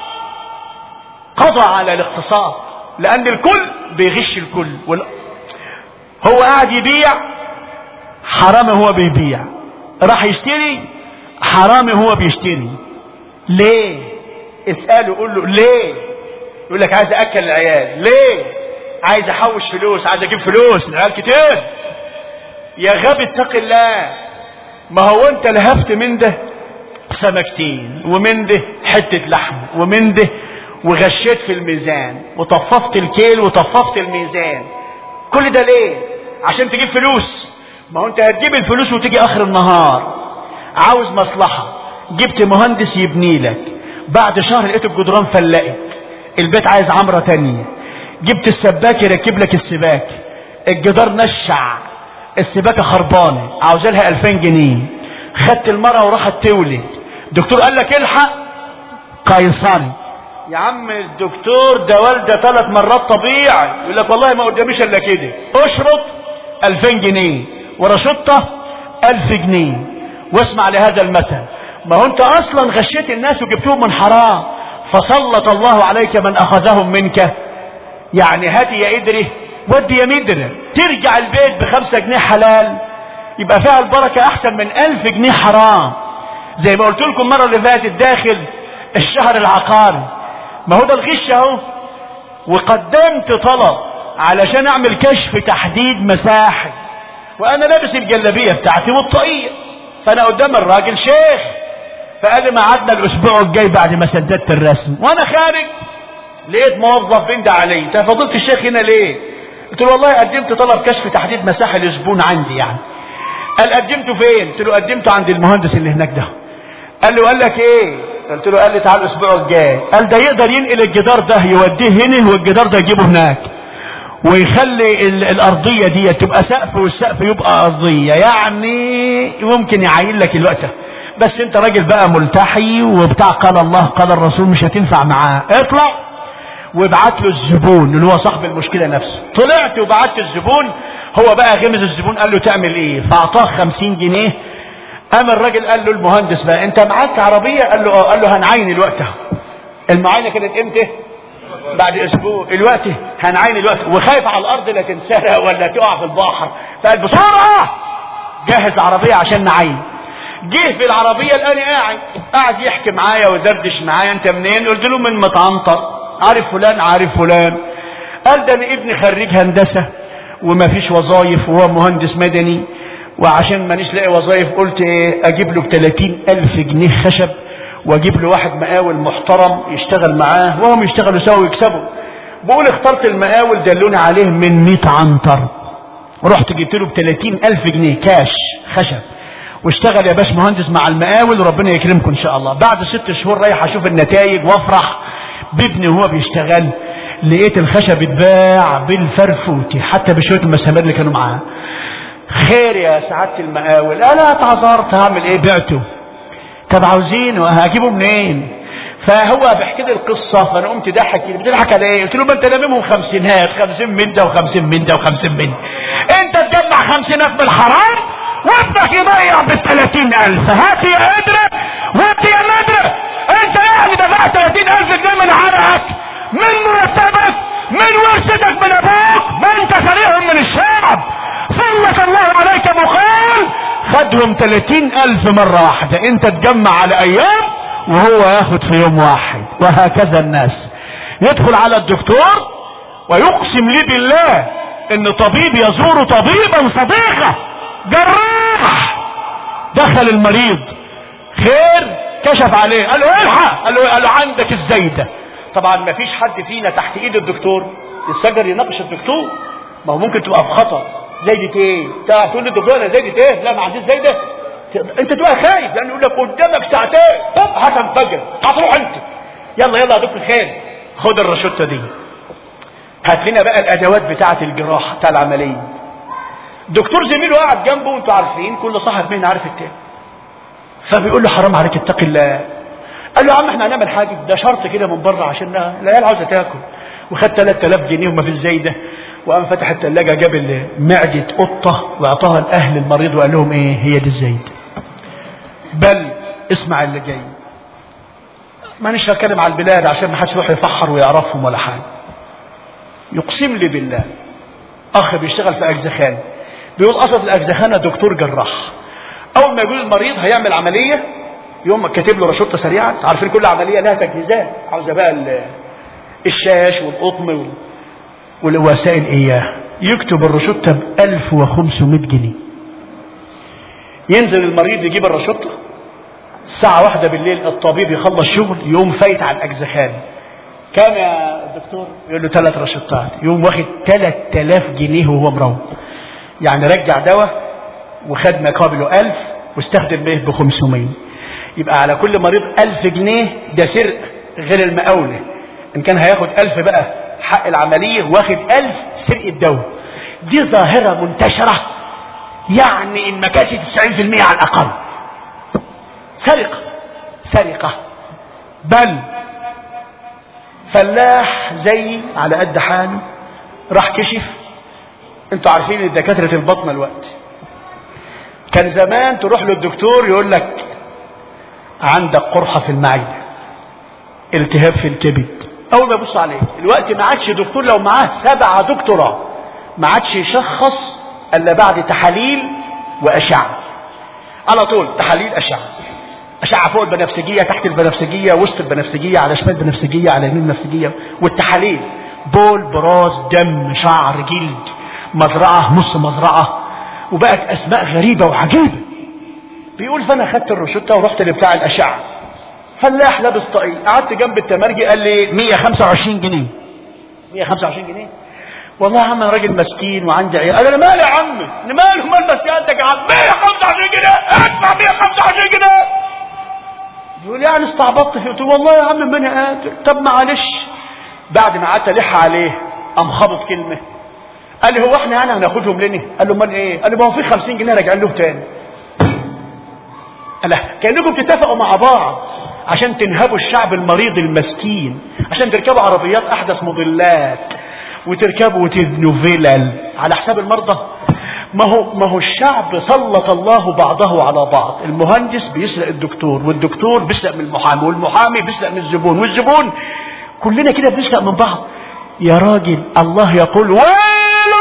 قضى على الاقتصاد لان الكل بيغش الكل وال... هو قاعد يبيع حرام هو بيبيع راح يشتري حرام هو بيشتري ليه اسأله قول له ليه يقول لك عايز اكل العيال ليه عايز احوش فلوس عايز اجيب فلوس العيال كتير يا غبي اتق الله ما هو انت لهفت من ده سمكتين ومن ده حتة لحم ومن ده وغشيت في الميزان وطففت الكيل وطففت الميزان كل ده ليه عشان تجيب فلوس ما هو انت هتجيب الفلوس وتيجي اخر النهار عاوز مصلحة جبت مهندس يبني لك بعد شهر لقيت الجدران فلقت البيت عايز عمرة تانية جبت السباك يركب لك السباك الجدار نشع السباكة خربانة عاوز لها 2000 جنيه خدت المرأة وراحت تولد الدكتور قال لك الحق قيصري يا عم الدكتور ده والدة ثلاث مرات طبيعي يقول لك والله ما قداميش الا كده اشرط 2000 جنيه ورشطة 1000 جنيه واسمع لهذا المثل ما هو انت اصلا غشيت الناس وجبتهم من حرام فسلط الله عليك من اخذهم منك يعني هاتي يا ادري ودي يا مدر ترجع البيت بخمسة جنيه حلال يبقى فيها البركة احسن من الف جنيه حرام زي ما قلت لكم المرة اللي فاتت داخل الشهر العقاري ما هو ده الغش اهو وقدمت طلب علشان اعمل كشف تحديد مساحي وانا لابس الجلابية بتاعتي والطاقية فانا قدام الراجل شيخ فقال لي ما عدنا الاسبوع الجاي بعد ما سددت الرسم وانا خارج لقيت موظف بند علي انت فضلت الشيخ هنا ليه قلت له والله قدمت طلب كشف تحديد مساحه لزبون عندي يعني قال قدمته فين قلت له قدمته عند المهندس اللي هناك ده قال له قال لك ايه قلت له قال لي تعال الاسبوع الجاي قال ده يقدر ينقل الجدار ده يوديه هنا والجدار ده يجيبه هناك ويخلي الارضية دي تبقى سقف والسقف يبقى ارضية يعني ممكن يعين لك الوقت بس انت راجل بقى ملتحي وبتاع قال الله قال الرسول مش هتنفع معاه اطلع وابعت له الزبون اللي هو صاحب المشكلة نفسه طلعت وبعت الزبون هو بقى غمز الزبون قال له تعمل ايه فاعطاه خمسين جنيه قام الراجل قال له المهندس بقى انت معاك عربية قال له اه قال له هنعين الوقت المعاينة كانت امتى بعد اسبوع الوقت هنعين الوقت وخايف على الارض لا تنسرق ولا تقع في البحر فقال بسرعة جهز عربية عشان نعين جه في العربية الان قاعد قاعد يحكي معايا ويدردش معايا انت منين قلت له من متعنطر عارف فلان عارف فلان قال ده انا ابني خريج هندسة وما فيش وظايف وهو مهندس مدني وعشان مانيش لاقي وظايف قلت ايه اجيب له ب 30 الف جنيه خشب واجيب له واحد مقاول محترم يشتغل معاه وهم يشتغلوا سوا ويكسبوا بقول اخترت المقاول دلوني عليه من 100 عنتر رحت جبت له ب 30 الف جنيه كاش خشب واشتغل يا باش مهندس مع المقاول وربنا يكرمكم ان شاء الله بعد ست شهور رايح اشوف النتائج وافرح بابني وهو بيشتغل لقيت الخشب اتباع بالفرفوتي حتى بشوية المسامير اللي كانوا معاه خير يا سعادة المقاول انا اتعذرت هعمل ايه بعته طب عاوزينه هجيبه منين فهو بيحكي لي القصة فانا قمت ضحك بتضحك على ايه قلت له ما انت لاممهم خمسينات خمسين من ده وخمسين من ده وخمسين من انت تجمع خمسينات من الحرام وابنك يضيع بالثلاثين الف هات يا قدرة وانت يا ندرة انت يعني دفعت ثلاثين الف جنيه من عرقك من مرتبك من ورثتك من ابوك ما انت سريع من الشعب سلط الله عليك بخيل خدهم ثلاثين الف مرة واحدة انت تجمع على ايام وهو ياخد في يوم واحد وهكذا الناس يدخل على الدكتور ويقسم لي بالله ان طبيب يزور طبيبا صديقه جراح دخل المريض خير كشف عليه قال له الحق قال له, قال له عندك الزايده طبعا ما فيش حد فينا تحت ايد الدكتور يتسجل يناقش الدكتور ما هو ممكن تبقى في خطر زايدة ايه تعرف تقول للدكتور انا زايدة ايه لا ما عنديش زايدة انت تبقى خايف لان يقول لك قدامك ساعتين طب هتنفجر هتروح انت يلا يلا يا دكتور خير خد الرشوتة دي هات لنا بقى الادوات بتاعة الجراحة بتاع العملية دكتور زميله قاعد جنبه وانتوا عارفين كل صاحب مهنة عارف التاني فبيقول له حرام عليك اتق الله قال له يا عم احنا هنعمل حاجة ده شرط كده من بره عشان العيال عاوزة تاكل وخد 3000 جنيه وما في زايده وقام فتح الثلاجة جاب معدة قطة واعطاها لأهل المريض وقال لهم ايه هي دي الزايد بل اسمع اللي جاي ما نش هتكلم على البلاد عشان ما حدش يروح يفحر ويعرفهم ولا حاجة يقسم لي بالله اخ بيشتغل في اجزخان بيقول اصلا الاجزخانة دكتور جراح اول ما يقول المريض هيعمل عملية يوم كاتب له رشوته سريعة عارفين كل عملية لها تجهيزات عاوزة بقى الشاش والقطن والوسائل اياه يكتب الرشوتة ب 1500 جنيه ينزل المريض يجيب الرشوتة الساعة واحدة بالليل الطبيب يخلص شغل يقوم فايت على الأجزخان كام يا دكتور يقول له ثلاث رشوتات يقوم واخد 3000 جنيه وهو مروح يعني رجع دواء وخد مقابله 1000 واستخدم به ب 500 يبقى على كل مريض 1000 جنيه ده سرق غير المقاولة ان كان هياخد 1000 بقى حق العملية واخد ألف سرقة دواء دي ظاهرة منتشرة يعني إن ما كانش 90% على الأقل سرقة سرقة بل فلاح زي على قد حاله راح كشف انتوا عارفين دكاترة البطنة الوقت كان زمان تروح للدكتور يقول لك عندك قرحة في المعدة التهاب في الكبد اول ما يبص عليه الوقت ما عادش دكتور لو معاه سبعة دكتوراه ما عادش يشخص الا بعد تحاليل واشعه على طول تحاليل اشعه اشعه فوق البنفسجيه تحت البنفسجيه وسط البنفسجيه على شمال البنفسجيه على يمين البنفسجيه والتحاليل بول براز دم شعر جلد مزرعه نص مزرعه وبقت اسماء غريبه وعجيبه بيقول فانا خدت الروشته ورحت لبتاع الاشعه فلاح لابس طاقية قعدت جنب التمرجي قال لي 125 جنيه 125 جنيه والله يا عم انا راجل مسكين وعندي عيال قال انا مالي يا عم انا مالي مال مسكينتك يا عم 125 جنيه ادفع 125 جنيه يقول لي يعني استعبطت فيه قلت له والله يا عم ما انا قادر طب معلش بعد ما قعدت الح عليه قام خبط كلمه قال لي هو احنا يعني هناخدهم ليه قال له امال ايه قال لي ما هو في 50 جنيه راجعين له تاني قال كانكم تتفقوا مع بعض عشان تنهبوا الشعب المريض المسكين عشان تركبوا عربيات احدث مضلات وتركبوا وتبنوا فيلل على حساب المرضى ما هو ما هو الشعب سلط الله بعضه على بعض المهندس بيسرق الدكتور والدكتور بيسرق من المحامي والمحامي بيسرق من الزبون والزبون كلنا كده بنسرق من بعض يا راجل الله يقول ويل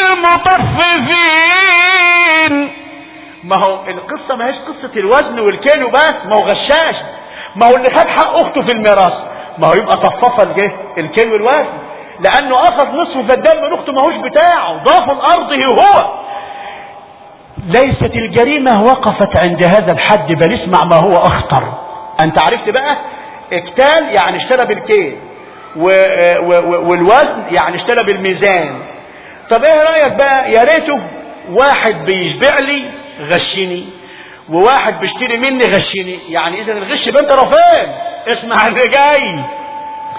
للمطففين ما هو القصة ما هيش قصة الوزن والكيل وبس ما هو غشاش ما هو اللي خد حق اخته في الميراث ما هو يبقى طفف الجه الكيل والوزن لانه اخذ نصف فدان من اخته ما هوش بتاعه ضاف لارضه هو ليست الجريمة وقفت عند هذا الحد بل اسمع ما هو اخطر انت عرفت بقى اكتال يعني اشترى بالكيل والوزن يعني اشترى بالميزان طب ايه رأيك بقى يا ريته واحد بيشبع لي غشني وواحد بيشتري مني غشني يعني اذا الغش بين طرفين اسمع اللي جاي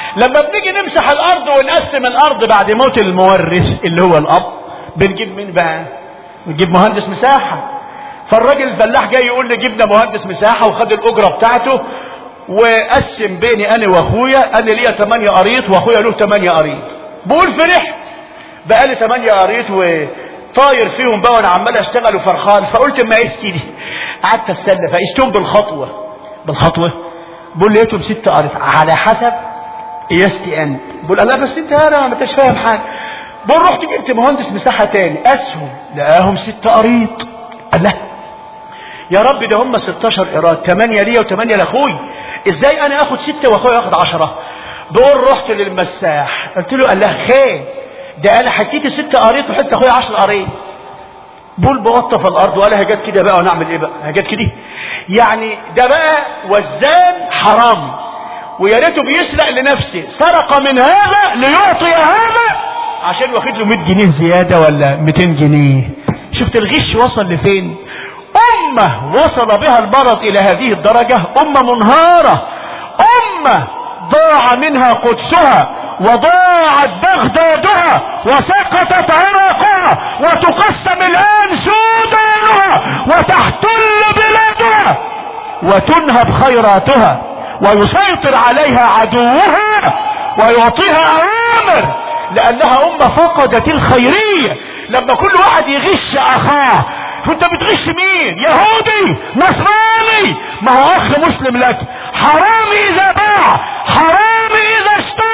لما بنيجي نمسح الارض ونقسم الارض بعد موت المورث اللي هو الاب بنجيب مين بقى بنجيب مهندس مساحة فالراجل الفلاح جاي يقول لي جبنا مهندس مساحة وخد الاجرة بتاعته وقسم بيني انا واخويا انا ليا 8 قريط واخويا له 8 قريط بقول فرح بقالي 8 قريط وطاير فيهم بقى وانا عمال اشتغل وفرحان فقلت ما اقيس كده قعدت استنى فقستهم بالخطوه بالخطوه بقول لقيتهم ست قريط على حسب قياستي انا بقول لا بس انت انا ما انتش فاهم حاجه بقول رحت جبت مهندس مساحه تاني اسهم لقاهم ست قريط قال لا يا رب ده هم 16 قراط 8 ليا و8 لاخوي ازاي انا اخد ستة واخويا ياخد 10 بقول رحت للمساح قلت له قال لها خير ده انا حكيت ست قريط وحتى اخويا 10 قريط بول بوطى في الارض وقال هجت كده بقى ونعمل ايه بقى هجت كده يعني ده بقى وزان حرام ويا ريته بيسرق لنفسه سرق من هذا ليعطي هذا عشان واخد له 100 جنيه زياده ولا 200 جنيه شفت الغش وصل لفين امه وصل بها المرض الى هذه الدرجه امه منهاره امه ضاع منها قدسها وضاعت بغدادها وسقطت عراقها وتقسم الآن سودانها وتحتل بلادها وتنهب خيراتها ويسيطر عليها عدوها ويعطيها أوامر لأنها أمة فقدت الخيرية لما كل واحد يغش أخاه فانت بتغش مين يهودي نصراني ما هو اخ مسلم لك حرامي اذا باع حرامي اذا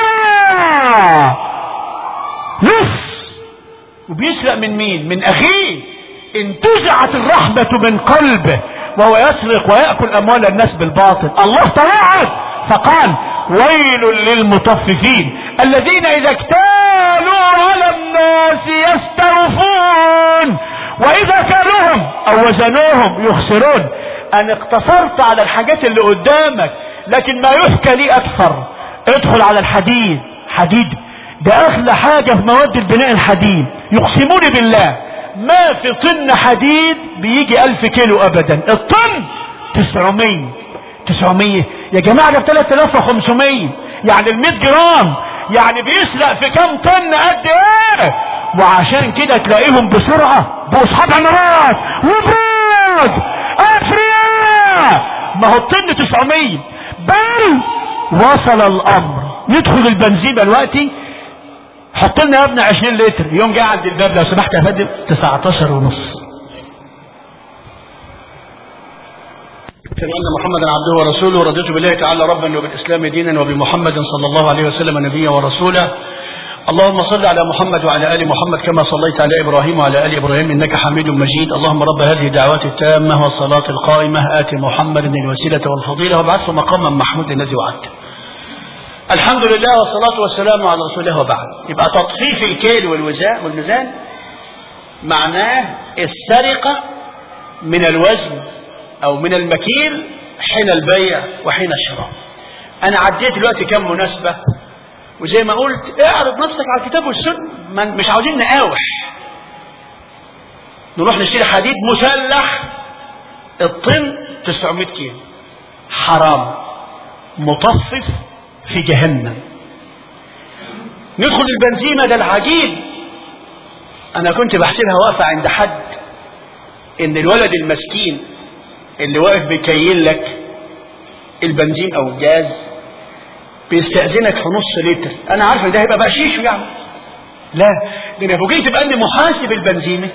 اشترى لص وبيسرق من مين من اخيه انتزعت الرحمة من قلبه وهو يسرق ويأكل اموال الناس بالباطل الله توعد فقال ويل للمطففين الذين اذا اكتالوا على الناس يستوفون واذا كانوهم او وزنوهم يخسرون انا اقتصرت على الحاجات اللي قدامك لكن ما يحكى لي اكثر ادخل على الحديد حديد ده اغلى حاجة في مواد البناء الحديد يقسمون بالله ما في طن حديد بيجي الف كيلو ابدا الطن تسعمية تسعمية يا جماعة ده بتلات الاف وخمسمية يعني المية جرام يعني بيسرق في كام طن قد ايه وعشان كده تلاقيهم بسرعة باصحاب عمارات وبراد افرياء ما هو الطن 900 بل وصل الامر يدخل البنزين دلوقتي حط لنا يا ابني 20 لتر يوم جاي عند الباب لو سمحت يا فندم 19 ونص أشهد أن محمدا عبده ورسوله ورضيت بالله تعالى ربا وبالإسلام دينا وبمحمد صلى الله عليه وسلم نبيا ورسولا اللهم صل على محمد وعلى آل محمد كما صليت على إبراهيم وعلى آل إبراهيم إنك حميد مجيد اللهم رب هذه الدعوات التامة والصلاة القائمة آت محمد الوسيلة والفضيلة وابعثه مقاما محمود الذي وعدته الحمد لله والصلاة والسلام على رسول الله وبعد يبقى تطفيف الكيل والوزاء والميزان معناه السرقة من الوزن أو من المكيل حين البيع وحين الشراء أنا عديت دلوقتي كم مناسبة وزي ما قلت اعرض نفسك على الكتاب والسنة مش عاوزين نقاوح نروح نشتري حديد مسلح الطن 900 كيلو حرام مطفف في جهنم ندخل البنزيمة ده العجيب انا كنت بحسبها واقفة عند حد ان الولد المسكين اللي واقف بيكيل لك البنزين او الجاز بيستأذنك في نص لتر انا عارف ان ده هيبقى بقشيشه يعني لا ده انا فوجئت بان محاسب البنزينة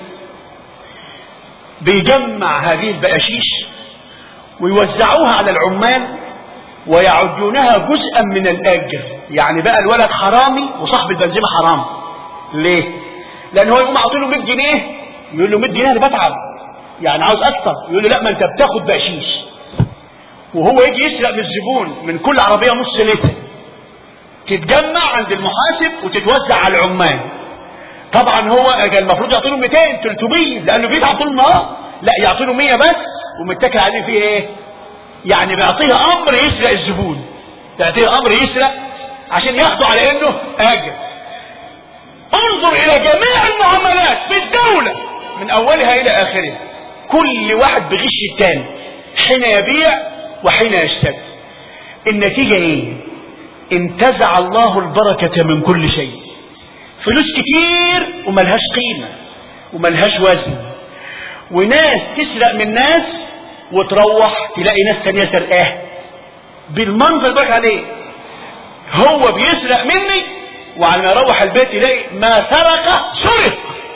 بيجمع هذه البقاشيش ويوزعوها على العمال ويعدونها جزءا من الاجر يعني بقى الولد حرامي وصاحب البنزيمة حرام ليه لان هو يقوم عاطيله 100 جنيه يقول له 100 جنيه انا بتعب يعني عاوز اكتر يقول له لا ما انت بتاخد بقشيش وهو يجي يسرق من الزبون من كل عربية نص لتر تتجمع عند المحاسب وتتوزع على العمال طبعا هو المفروض يعطيله 200 300 لانه بيتعب طول النهار لا يعطيله 100 بس ومتكل عليه فيه ايه يعني بيعطيه امر يسرق الزبون بيعطيه امر يسرق عشان ياخده على انه اجر انظر الى جميع المعاملات في الدولة من اولها الى اخرها كل واحد بغش التاني حين يبيع وحين يشتري النتيجة ايه انتزع الله البركة من كل شيء فلوس كتير وملهاش قيمة وملهاش وزن وناس تسرق من ناس وتروح تلاقي ناس تانية سرقاه بالمنظر ده عليه هو بيسرق مني وعلى ما يروح البيت يلاقي ما سرق سرق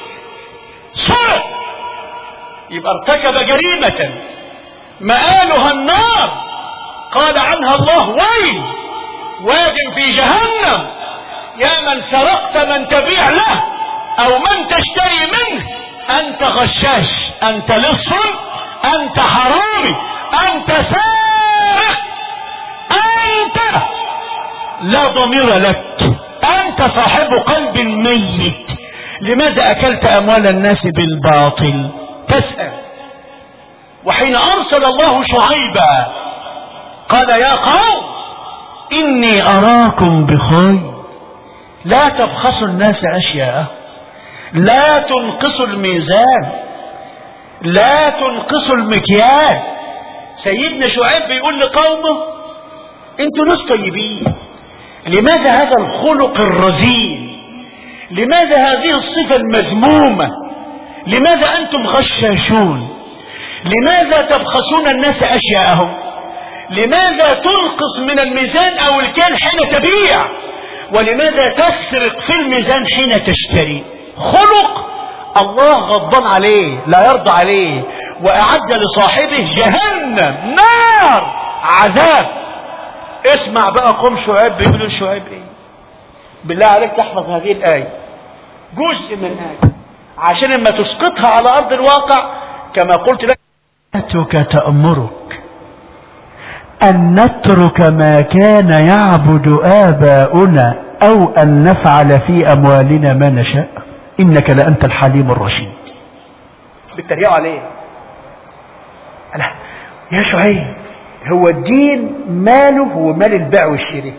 سرق يبقى ارتكب جريمة مآلها النار قال عنها الله ويل واد في جهنم يا من سرقت من تبيع له او من تشتري منه انت غشاش انت لص انت حرامي انت سارق انت لا ضمير لك انت صاحب قلب ميت لماذا اكلت اموال الناس بالباطل تسأل وحين ارسل الله شعيبا قال يا قوم اني اراكم بخير لا تبخسوا الناس اشياء لا تنقصوا الميزان لا تنقصوا المكيال سيدنا شعيب بيقول لقومه انتوا ناس طيبين لماذا هذا الخلق الرذيل لماذا هذه الصفة المذمومة لماذا انتم غشاشون لماذا تبخسون الناس اشياءهم لماذا تنقص من الميزان او الكيل حين تبيع ولماذا تسرق في الميزان حين تشتري خلق الله غضبان عليه لا يرضى عليه واعد لصاحبه جهنم نار عذاب اسمع بقى قوم شعيب بيقولوا شعيب ايه بالله عليك تحفظ هذه الايه جزء من الايه عشان لما تسقطها على ارض الواقع كما قلت لك تأمرك أن نترك ما كان يعبد آباؤنا أو أن نفعل في أموالنا ما نشاء إنك لأنت الحليم الرشيد بيتريقوا عليه أنا يا شعيب هو الدين ماله هو مال البيع والشراء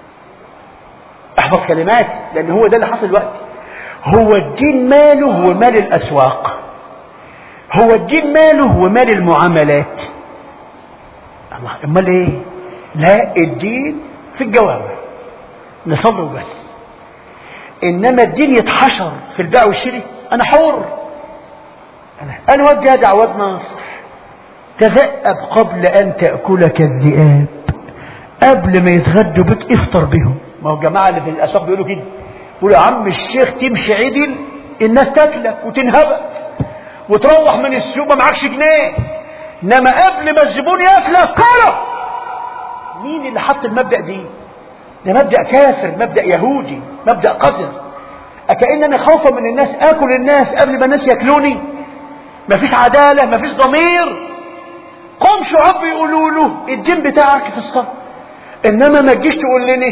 احفظ كلمات لأن هو ده اللي حصل دلوقتي هو الدين ماله هو مال الأسواق هو الدين ماله هو مال المعاملات الله امال ايه لا الدين في الجوامع نصلي بس انما الدين يتحشر في البيع والشراء انا حر انا انا وجه دعوات ناصر تذأب قبل ان تأكلك الذئاب قبل ما يتغدوا بك افطر بهم ما هو الجماعة اللي في الاسواق بيقولوا كده يقولوا يا عم الشيخ تمشي عدل الناس تاكلك وتنهبك وتروح من السوق ما معكش جنيه انما قبل ما الزبون ياكلك كله مين اللي حط المبدأ دي ده مبدأ كافر مبدأ يهودي مبدأ قذر أكأنني خوفا من الناس آكل الناس قبل ما الناس ياكلوني مفيش عدالة مفيش ضمير قوم شعب يقولوا له الدين بتاعك في الصف إنما ما تجيش تقول لنا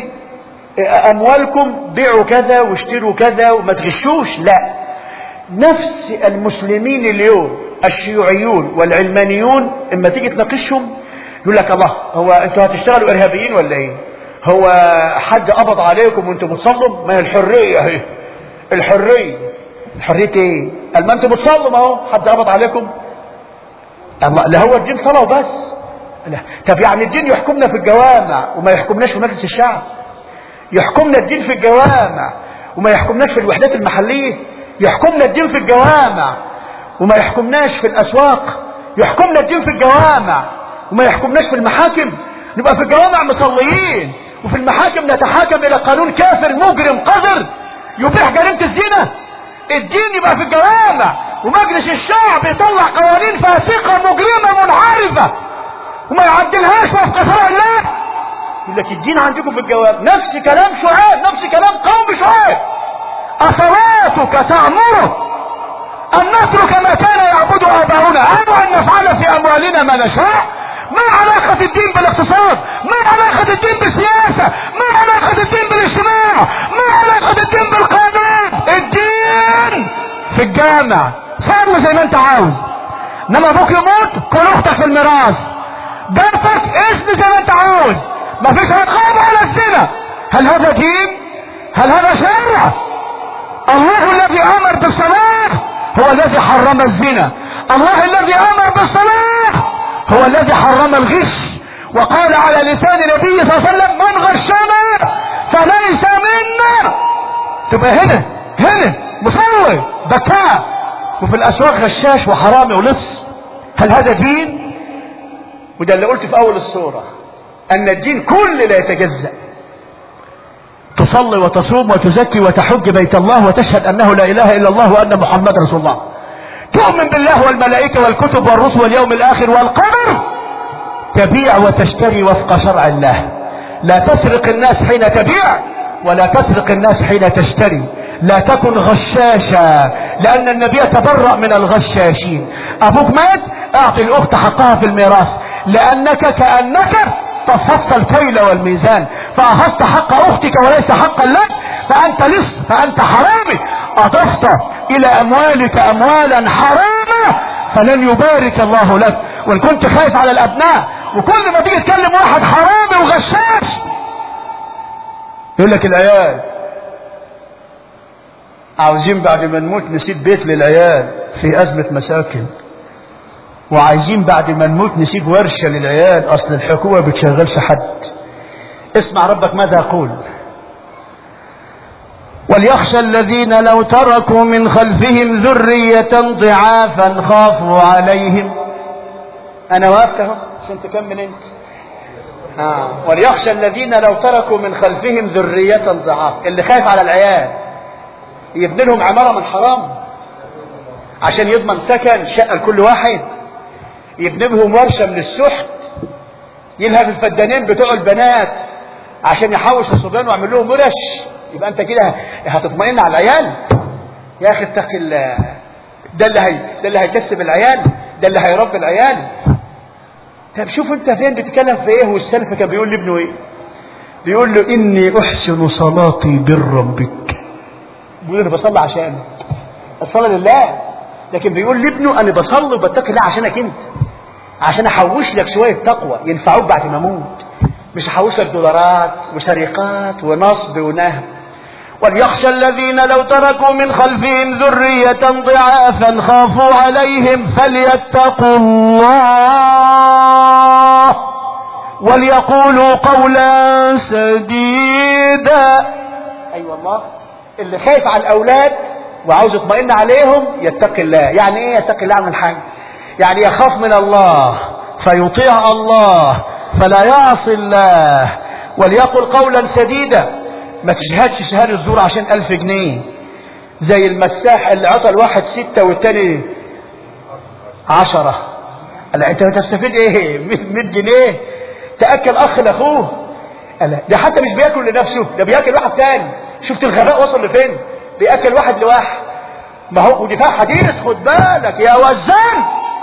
أموالكم بيعوا كذا واشتروا كذا وما تغشوش لا نفس المسلمين اليوم الشيوعيون والعلمانيون اما تيجي تناقشهم يقول لك الله هو انتوا هتشتغلوا ارهابيين ولا ايه هو حد قبض عليكم وانتوا بتصلوا ما هي الحرية اهي الحرية الحرية ايه قال ما انتوا بتصلوا اهو حد قبض عليكم الله لا هو الدين صلاة وبس لا طب يعني الدين يحكمنا في الجوامع وما يحكمناش في مجلس الشعب يحكمنا الدين في الجوامع وما يحكمناش في الوحدات المحلية يحكمنا الدين في الجوامع وما يحكمناش في الاسواق يحكمنا الدين في الجوامع وما يحكمناش في المحاكم نبقى في الجوامع مصليين وفي المحاكم نتحاكم الى قانون كافر مجرم قذر يبيح جريمة الزنا الدين يبقى في الجوامع ومجلس الشعب يطلع قوانين فاسقة مجرمة منحرفة وما يعدلهاش وفق شرع الله يقول لك الدين عندكم في الجوامع نفس كلام شعيب نفس كلام قوم شعيب أصلاتك تأمره أن نترك ما كان يعبد آباؤنا أو أن نفعل في أموالنا ما نشاء ما علاقة الدين بالاقتصاد ما علاقة الدين بالسياسة ما علاقة الدين بالاجتماع ما علاقة الدين بالقانون الدين في الجامع صلي زي ما انت عاوز انما ابوك يموت كل اختك في الميراث بنتك اسم زي ما انت عاوز ما فيش رقابة على الزنا هل هذا دين هل هذا شرع الله الذي امر بالصلاة هو الذي حرم الزنا الله الذي امر بالصلاة هو الذي حرم الغش وقال على لسان نبيه صلى الله عليه وسلم من غشنا فليس منا تبقى هنا هنا مصلي بكاء وفي الاسواق غشاش وحرامي ولص هل هذا دين وده اللي قلت في اول الصورة ان الدين كل لا يتجزأ تصلي وتصوم وتزكي وتحج بيت الله وتشهد انه لا اله الا الله وان محمد رسول الله تؤمن بالله والملائكة والكتب والرسل واليوم الاخر والقدر تبيع وتشتري وفق شرع الله لا تسرق الناس حين تبيع ولا تسرق الناس حين تشتري لا تكن غشاشا لان النبي تبرأ من الغشاشين ابوك مات اعطي الاخت حقها في الميراث لانك كأنك تصفت الكيل والميزان فاخذت حق اختك وليس حقا لك فانت لص فانت حرامي اضفت الى اموالك اموالا حرامة فلن يبارك الله لك وان كنت خايف على الابناء وكل ما تيجي تكلم واحد حرامي وغشاش يقول لك العيال عاوزين بعد ما نموت نسيب بيت للعيال في ازمة مساكن وعايزين بعد ما نموت نسيب ورشة للعيال اصل الحكومة بتشغلش حد اسمع ربك ماذا يقول وليخشى الذين لو تركوا من خلفهم ذرية ضعافا خافوا عليهم انا وقفت اهو عشان تكمل انت آه. وليخشى الذين لو تركوا من خلفهم ذرية ضعاف اللي خايف على العيال يبني لهم عمارة من حرام عشان يضمن سكن شقة لكل واحد يبني لهم ورشة من السحت يلهب الفدانين بتوع البنات عشان يحوش الصبيان ويعمل لهم ورش يبقى انت كده هتطمئن على العيال يا اخي اتق الله ده اللي هي ده اللي هيكسب العيال ده اللي هيربي العيال طب شوف انت فين بتتكلم في ايه والسلف كان بيقول لابنه ايه بيقول له اني احسن صلاتي برا بك بيقول انا بصلي عشانك الصلاه لله لكن بيقول لابنه انا بصلي وبتقي الله عشانك انت عشان احوش لك شويه تقوى ينفعوك بعد ما اموت مش هحوش لك دولارات وسرقات ونصب ونهب وليخشى الذين لو تركوا من خلفهم ذرية ضعافا خافوا عليهم فليتقوا الله وليقولوا قولا سديدا ايوه أيوة الله اللي خايف على الاولاد وعاوز يطمئن عليهم يتقي الله يعني ايه يتقي الله عن الحاج يعني يخاف من الله فيطيع الله فلا يعصي الله وليقل قولا سديدا ما تشهدش شهادة الزور عشان ألف جنيه زي المساح اللي عطى الواحد ستة والتاني عشرة قال انت هتستفيد ايه 100 جنيه تأكل اخ لاخوه قال ده حتى مش بياكل لنفسه ده بياكل واحد تاني شفت الغباء وصل لفين بياكل واحد لواحد ما هو ودفاع حديث خد بالك يا وزان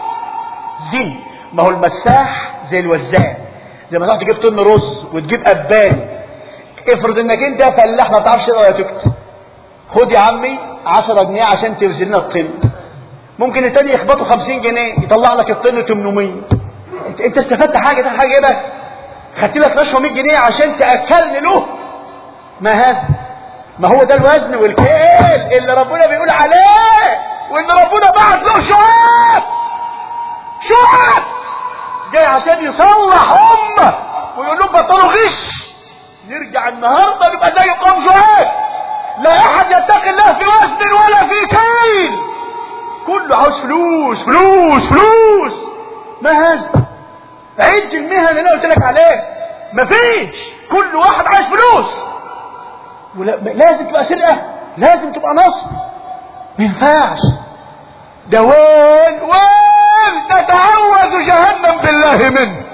زين ما هو المساح زي الوزان زي ما تروح تجيب طن رز وتجيب ابان افرض انك انت فلاح ما تعرفش ولا تكتب خد يا عمي 10 جنيه عشان توزن لنا الطن ممكن التاني يخبطه 50 جنيه يطلع لك الطن 800 انت, انت استفدت حاجه ده حاجه ايه بس خدت لك رشوه 100 جنيه عشان تاكلني له ما هذا ما هو ده الوزن والكيل اللي ربنا بيقول عليه وان ربنا بعت له شعاب شعاب جاي عشان يصلح امه ويقول لهم بطلوا غش نرجع النهارده نبقى زي قوم شعيب لا احد يتقي الله في وزن ولا في كيل كله عاوز فلوس فلوس فلوس ما هذا عد المهن اللي انا قلت لك عليه مفيش كل واحد عايز فلوس ولا لازم تبقى سرقه لازم تبقى نصب ما ينفعش ده وين وين تتعوذ جهنم بالله منه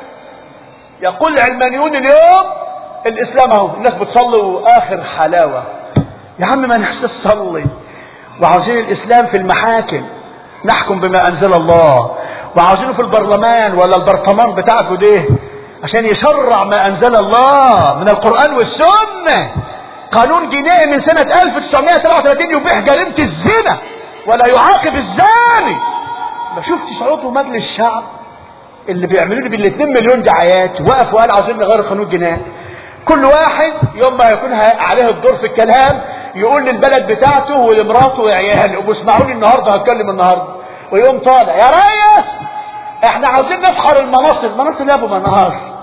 يقول العلمانيون اليوم الاسلام اهو الناس بتصلي واخر حلاوه يا عم ما نحس تصلي وعاوزين الاسلام في المحاكم نحكم بما انزل الله وعاوزينه في البرلمان ولا البرطمان بتاعكم ده عشان يشرع ما انزل الله من القران والسنه قانون جنائي من سنه 1937 يبيح جريمه الزنا ولا يعاقب الزاني ما شفتش عضو مجلس الشعب اللي بيعملوا لي بال 2 مليون دعايات وقف وقال عاوزين نغير قانون الجنائي كل واحد يوم ما يكون عليه الدور في الكلام يقول للبلد بتاعته ولمراته وعياله وبسمعوني النهارده هتكلم النهارده ويقوم طالع يا ريس احنا عاوزين نسحر المناصب المناصب يا ابو منهار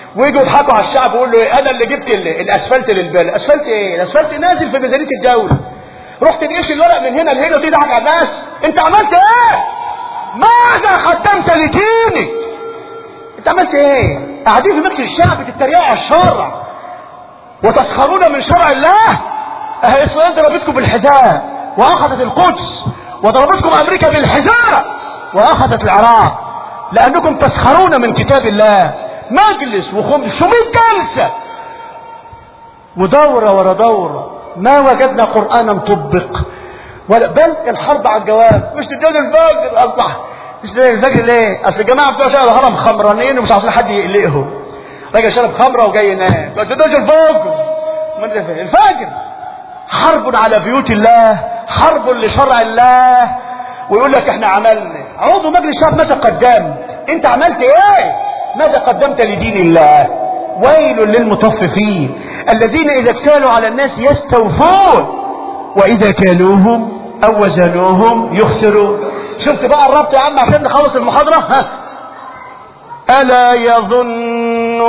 ويجوا يضحكوا على الشعب ويقولوا ايه انا اللي جبت اللي الاسفلت للبلد اسفلت ايه الاسفلت نازل في ميزانيه الدوله رحت تنقش الورق من هنا لهنا وتضحك على الناس انت عملت ايه ماذا قدمت لدينك انت عملت ايه قاعدين في مجلس الشعب تتريقوا على الشرع وتسخرون من شرع الله اهي اسرائيل ضربتكم بالحذاء واخذت القدس وضربتكم امريكا بالحذاء واخذت العراق لانكم تسخرون من كتاب الله مجلس و500 جلسة ودورة ورا دورة ما وجدنا قرآنا طبق ولا بل الحرب على الجواب مش تدين الفجر اصبح مش تدين الفجر ليه اصل الجماعة بتوع شهر الهرم خمرانين ومش عايزين حد يقلقهم راجل شرب خمرة وجاي ينام ما تدينش الفجر ما انت فاهم الفجر حرب على بيوت الله حرب لشرع الله ويقول لك احنا عملنا عضو مجلس الشعب ماذا قدمت انت عملت ايه ماذا قدمت لدين الله ويل للمطففين الذين اذا اكتالوا على الناس يستوفون واذا كالوهم او وزنوهم يخسرون شفت بقى الربط يا عم عشان نخلص المحاضرة ها ألا يظن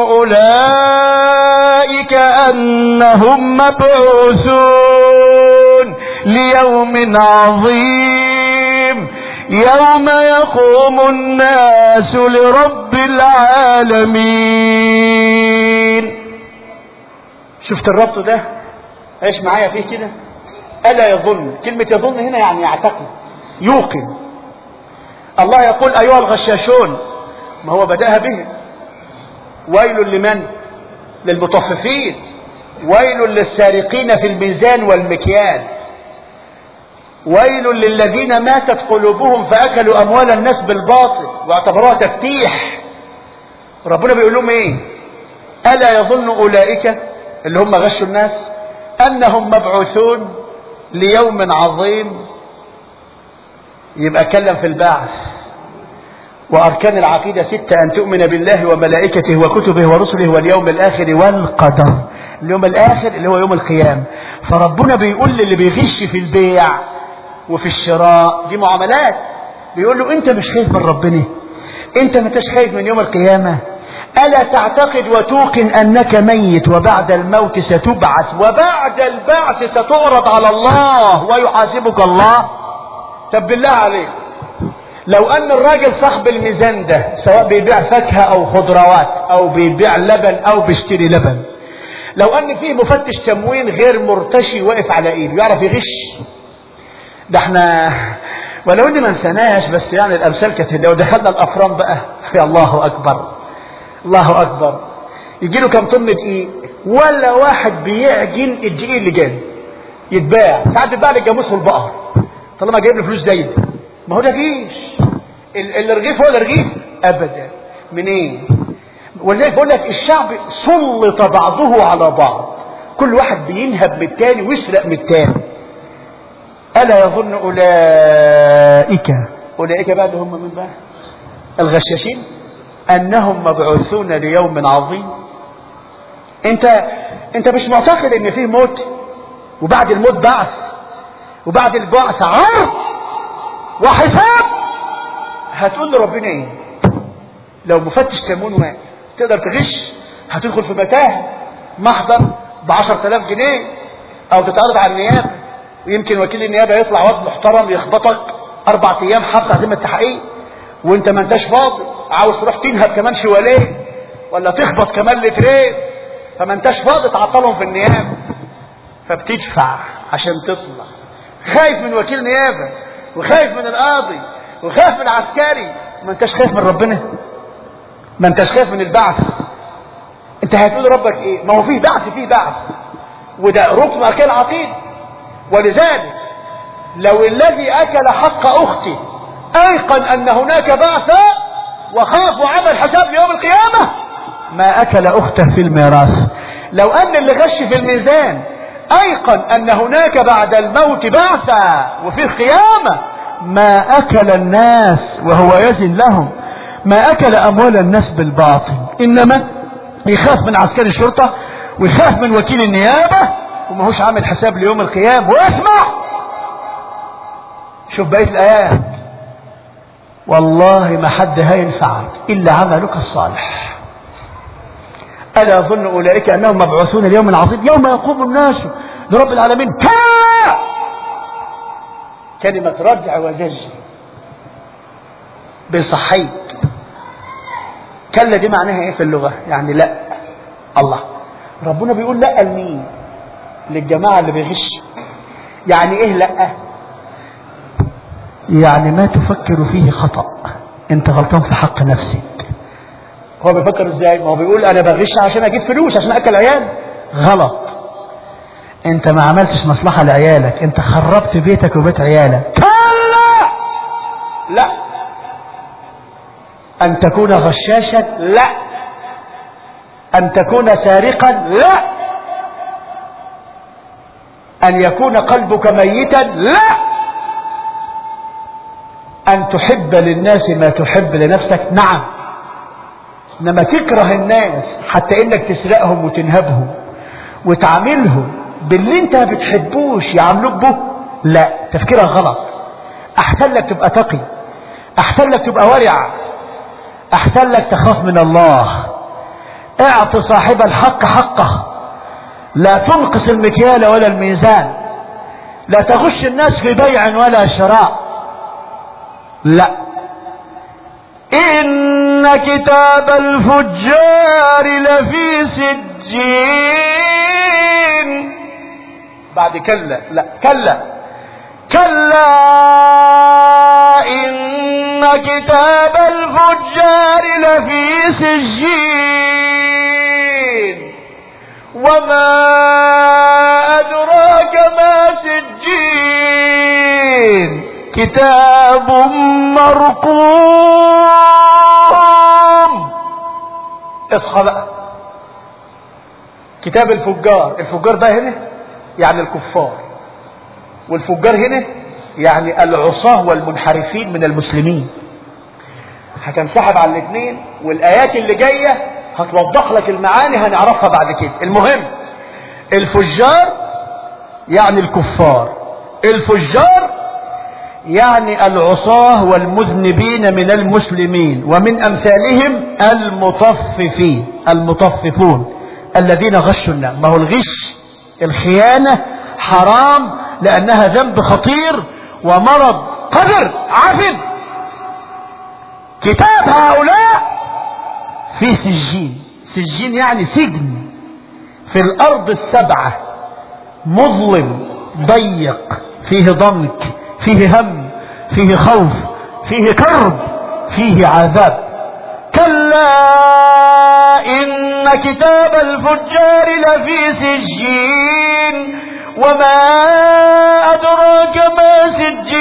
أولئك أنهم مبعوثون ليوم عظيم يوم يقوم الناس لرب العالمين شفت الربط ده عيش معايا فيه كده ألا يظن كلمة يظن هنا يعني يعتقد يوقن الله يقول أيها الغشاشون ما هو بدأها به ويل لمن للمطففين ويل للسارقين في الميزان والمكيال ويل للذين ماتت قلوبهم فأكلوا أموال الناس بالباطل واعتبروها تفتيح ربنا بيقول لهم ايه ألا يظن أولئك اللي هم غشوا الناس أنهم مبعوثون ليوم عظيم يبقى اتكلم في البعث وأركان العقيدة ستة أن تؤمن بالله وملائكته وكتبه ورسله واليوم الآخر والقدر اليوم الآخر اللي هو يوم القيامة فربنا بيقول للي بيغش في البيع وفي الشراء دي معاملات بيقول له انت مش خايف من ربنا انت ما انتش خايف من يوم القيامة ألا تعتقد وتوقن أنك ميت وبعد الموت ستبعث وبعد البعث ستعرض على الله ويحاسبك الله طب بالله عليك لو أن الراجل صاحب الميزان ده سواء بيبيع فاكهة أو خضروات أو بيبيع لبن أو بيشتري لبن لو أن فيه مفتش تموين غير مرتشي واقف على إيده يعرف يغش ده احنا ولو اني ما نسناش بس يعني الامثال كانت لو دخلنا الافران بقى في الله اكبر الله اكبر يجي له كم طن دقيق ولا واحد بيعجن الدقيق اللي جاي يتباع ساعات بيتباع للجاموس والبقر طالما جايب له فلوس زايد ما هو ده جيش ال- الرغيف هو الرغيف ابدا منين ولذلك بقول لك الشعب سلط بعضه على بعض كل واحد بينهب من التاني ويسرق من التاني ألا يظن أولئك أولئك بقى اللي هم من بقى الغشاشين أنهم مبعوثون ليوم عظيم أنت أنت مش معتقد إن فيه موت وبعد الموت بعث وبعد البعث عرض وحساب هتقول لربنا إيه لو مفتش تمون واقف تقدر تغش هتدخل في متاهه محضر ب 10000 جنيه أو تتعرض على النيابة ويمكن وكيل النيابة يطلع واد محترم يخبطك اربع ايام حبس عزيمة التحقيق وانت ما انتش فاضي عاوز تروح تنهب كمان شواليه ولا تخبط كمان لترين فما انتش فاضي تعطلهم في النيابة فبتدفع عشان تطلع خايف من وكيل نيابة وخايف من القاضي وخايف من العسكري ما انتش خايف من ربنا ما انتش خايف من البعث انت هتقول ربك ايه ما هو فيه بعث فيه بعث وده ركن اركان العقيده ولذلك لو الذي أكل حق أختي أيقن أن هناك بعثا وخاف وعمل حساب ليوم القيامة ما أكل أخته في الميراث لو أن اللي غش في الميزان أيقن أن هناك بعد الموت بعثا وفي قيامة ما أكل الناس وهو يزن لهم ما أكل أموال الناس بالباطل إنما يخاف من عسكري الشرطة ويخاف من وكيل النيابة وما هوش عامل حساب ليوم القيام واسمع شوف بقية الآيات والله ما حد هينفعك إلا عملك الصالح ألا يظن أولئك أنهم مبعوثون اليوم العظيم يوم يقوم الناس لرب العالمين كلا كلمة رجع وجزي بصحيت كلا دي معناها ايه في اللغة يعني لا الله ربنا بيقول لا لمين للجماعة اللي بيغش يعني ايه لا يعني ما تفكر فيه خطأ انت غلطان في حق نفسك هو بيفكر ازاي ما هو بيقول انا بغش عشان اجيب فلوس عشان اكل عيال غلط انت ما عملتش مصلحة لعيالك انت خربت بيتك وبيت عيالك كلا لا ان تكون غشاشا لا ان تكون سارقا لا ان يكون قلبك ميتا لا ان تحب للناس ما تحب لنفسك نعم انما تكره الناس حتى انك تسرقهم وتنهبهم وتعاملهم باللي انت ما بتحبوش يعاملوك به لا تفكيرك غلط احسن لك تبقى تقي احسن لك تبقى ورع احسن لك تخاف من الله اعط صاحب الحق حقه لا تنقص المكيال ولا الميزان لا تغش الناس في بيع ولا شراء لا إن كتاب الفجار لفي سجين بعد كلا لا كلا كلا إن كتاب الفجار لفي سجين وما أدراك ما سجين كتاب مرقوم اصحى بقى كتاب الفجار الفجار ده هنا يعني الكفار والفجار هنا يعني العصاة والمنحرفين من المسلمين هتنسحب على الاثنين والايات اللي جاية هتوضح لك المعاني هنعرفها بعد كده المهم الفجار يعني الكفار الفجار يعني العصاة والمذنبين من المسلمين ومن أمثالهم المطففين المطففون الذين غشوا الناس ما هو الغش الخيانة حرام لأنها ذنب خطير ومرض قدر عفن كتاب هؤلاء في سجين سجين يعني سجن في الأرض السبعة مظلم ضيق فيه ضنك فيه هم فيه خوف فيه كرب فيه عذاب كلا إن كتاب الفجار لفي سجين وما أدراك ما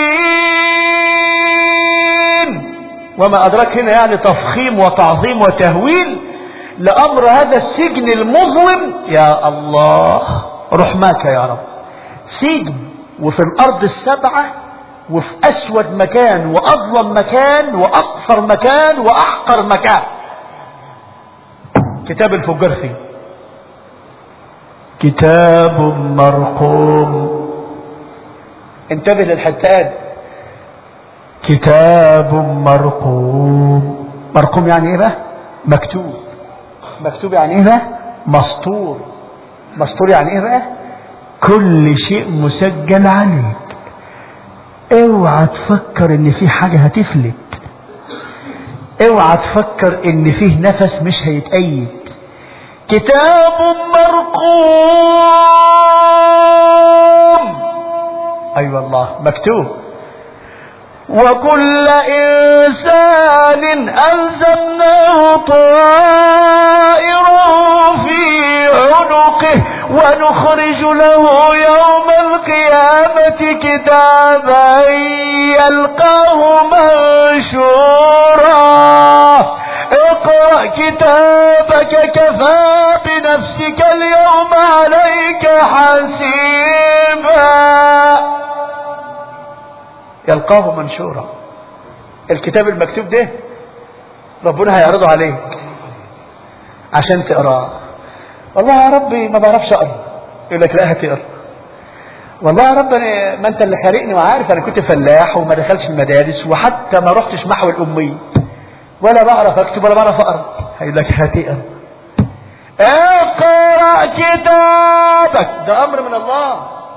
سجين وما أدراك هنا يعني تفخيم وتعظيم وتهويل لأمر هذا السجن المظلم يا الله رحمك يا رب سجن وفي الأرض السبعة وفي أسود مكان وأظلم مكان وأقصر مكان وأحقر مكان كتاب الفجار فيه كتاب مرقوم انتبه للحتات كتاب مرقوم مرقوم يعني ايه بقى مكتوب مكتوب يعني ايه بقى مسطور مسطور يعني ايه بقى كل شيء مسجل عليك اوعى تفكر ان في حاجة هتفلت اوعى تفكر ان فيه نفس مش هيتأيد كتاب مرقوم اي أيوة والله مكتوب وكل انسان الزمناه طائره في عنقه ونخرج له يوم القيامة كتابا يلقاه منشورا اقرأ كتابك كفى بنفسك اليوم عليك حسيبا يلقاه منشورا الكتاب المكتوب ده ربنا هيعرضه عليك عشان تقراه والله يا ربي ما بعرفش اقرا يقول لك لا هتقرا والله يا رب أنا ما انت اللي خارقني وعارف انا كنت فلاح وما دخلش المدارس وحتى ما رحتش محو الامي ولا بعرف اكتب ولا بعرف اقرا هيقول لك هتقرا اقرأ كتابك ده امر من الله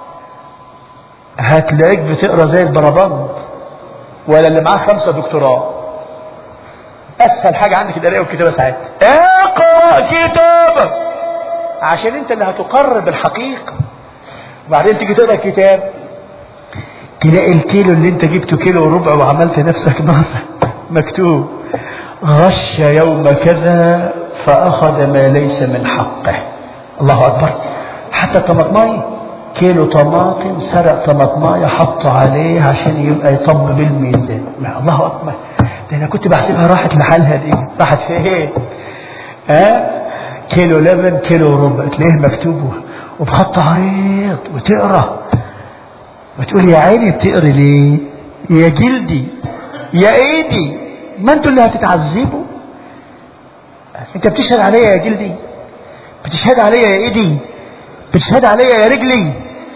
هتلاقيك بتقرا زي البربند ولا اللي معاه خمسة دكتوراه اسهل حاجة عندك القراءة والكتابة ساعتها اقرأ كتابك عشان انت اللي هتقرب الحقيقة وبعدين تيجي تقرأ الكتاب تلاقي الكيلو اللي انت جبته كيلو وربع وعملت نفسك ناصح مكتوب غش يوم كذا فأخذ ما ليس من حقه الله أكبر حتى طماطماية كيلو طماطم سرق طماطماية حطه عليه عشان يبقى يطب بالميزان الله أكبر ده أنا كنت بحسبها راحت لحالها دي راحت فين ها كيلو لبن كيلو ربع تلاقيه مكتوب وبخط عريض وتقرا وتقول يا عيني بتقري ليه يا جلدي يا ايدي ما انتوا اللي هتتعذبوا انت بتشهد عليا يا جلدي بتشهد عليا يا ايدي بتشهد عليا يا رجلي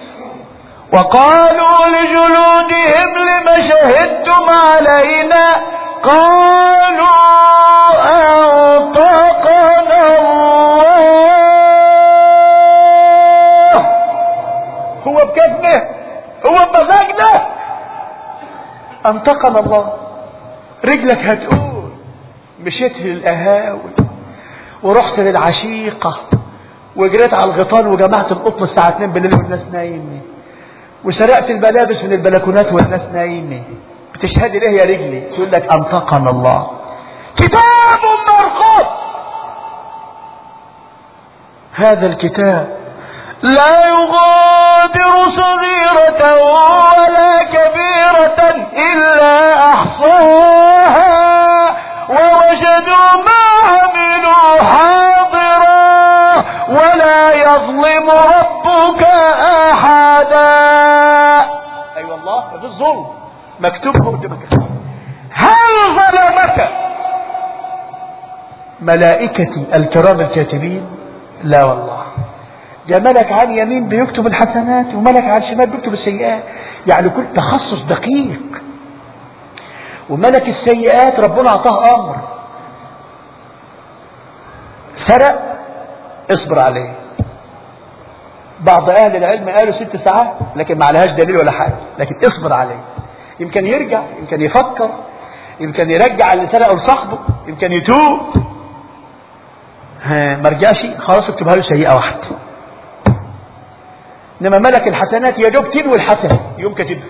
وقالوا لجلودهم لم شهدتم علينا قالوا أنطقنا الله هو بكذبه هو بمزاجنا أنطقنا الله رجلك هتقول مشيت للقهاوي ورحت للعشيقة وجريت على الغيطان وجمعت القطن الساعة 2 بالليل والناس نايمة وسرقت الملابس من البلكونات والناس نايمة بتشهدي ليه يا رجلي تقول لك أنطقنا الله كتاب مرقوب هذا الكتاب لا يغادر صغيرة ولا كبيرة إلا أحصاها ووجدوا ما عملوا حاضرا ولا يظلم ربك أحدا أي أيوة والله ده الظلم مكتوب قدامك هل ظلمك ملائكتي الكرام الكاتبين لا والله ده ملك عن يمين بيكتب الحسنات وملك عن شمال بيكتب السيئات يعني كل تخصص دقيق وملك السيئات ربنا اعطاه امر سرق اصبر عليه بعض اهل العلم قالوا ست ساعات لكن ما عليهاش دليل ولا حاجه لكن اصبر عليه يمكن يرجع يمكن يفكر يمكن يرجع اللي سرقه لصاحبه يمكن يتوب ها ما رجعش خلاص اكتبها له سيئه واحده انما ملك الحسنات يا دوب تنوي الحسنه يوم كاتبها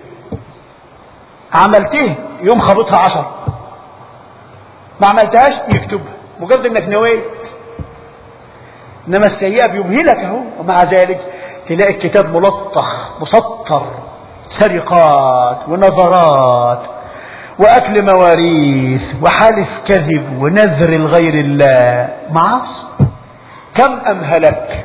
عملته يوم خبطها عشر ما عملتهاش يكتبها مجرد انك نويت انما السيئه بيمهلك اهو ومع ذلك تلاقي الكتاب ملطخ مسطر سرقات ونظرات واكل مواريث وحلف كذب ونذر لغير الله معاصي كم امهلك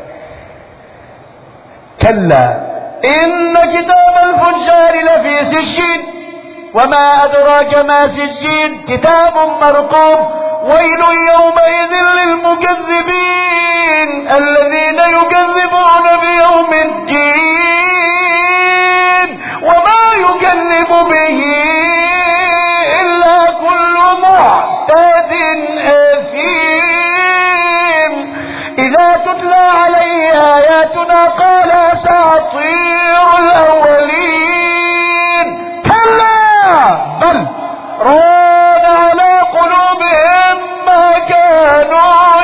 كلا إن كتاب الفجار لفي سجين وما أدراك ما سجين كتاب مرقوم ويل يومئذ للمكذبين الذين يكذبون بيوم الدين وما يكذب به إلا كل معتد أثيم إذا تتلى عليه آياتنا قال أساطير الأولين كلا بل ران على قلوبهم ما كانوا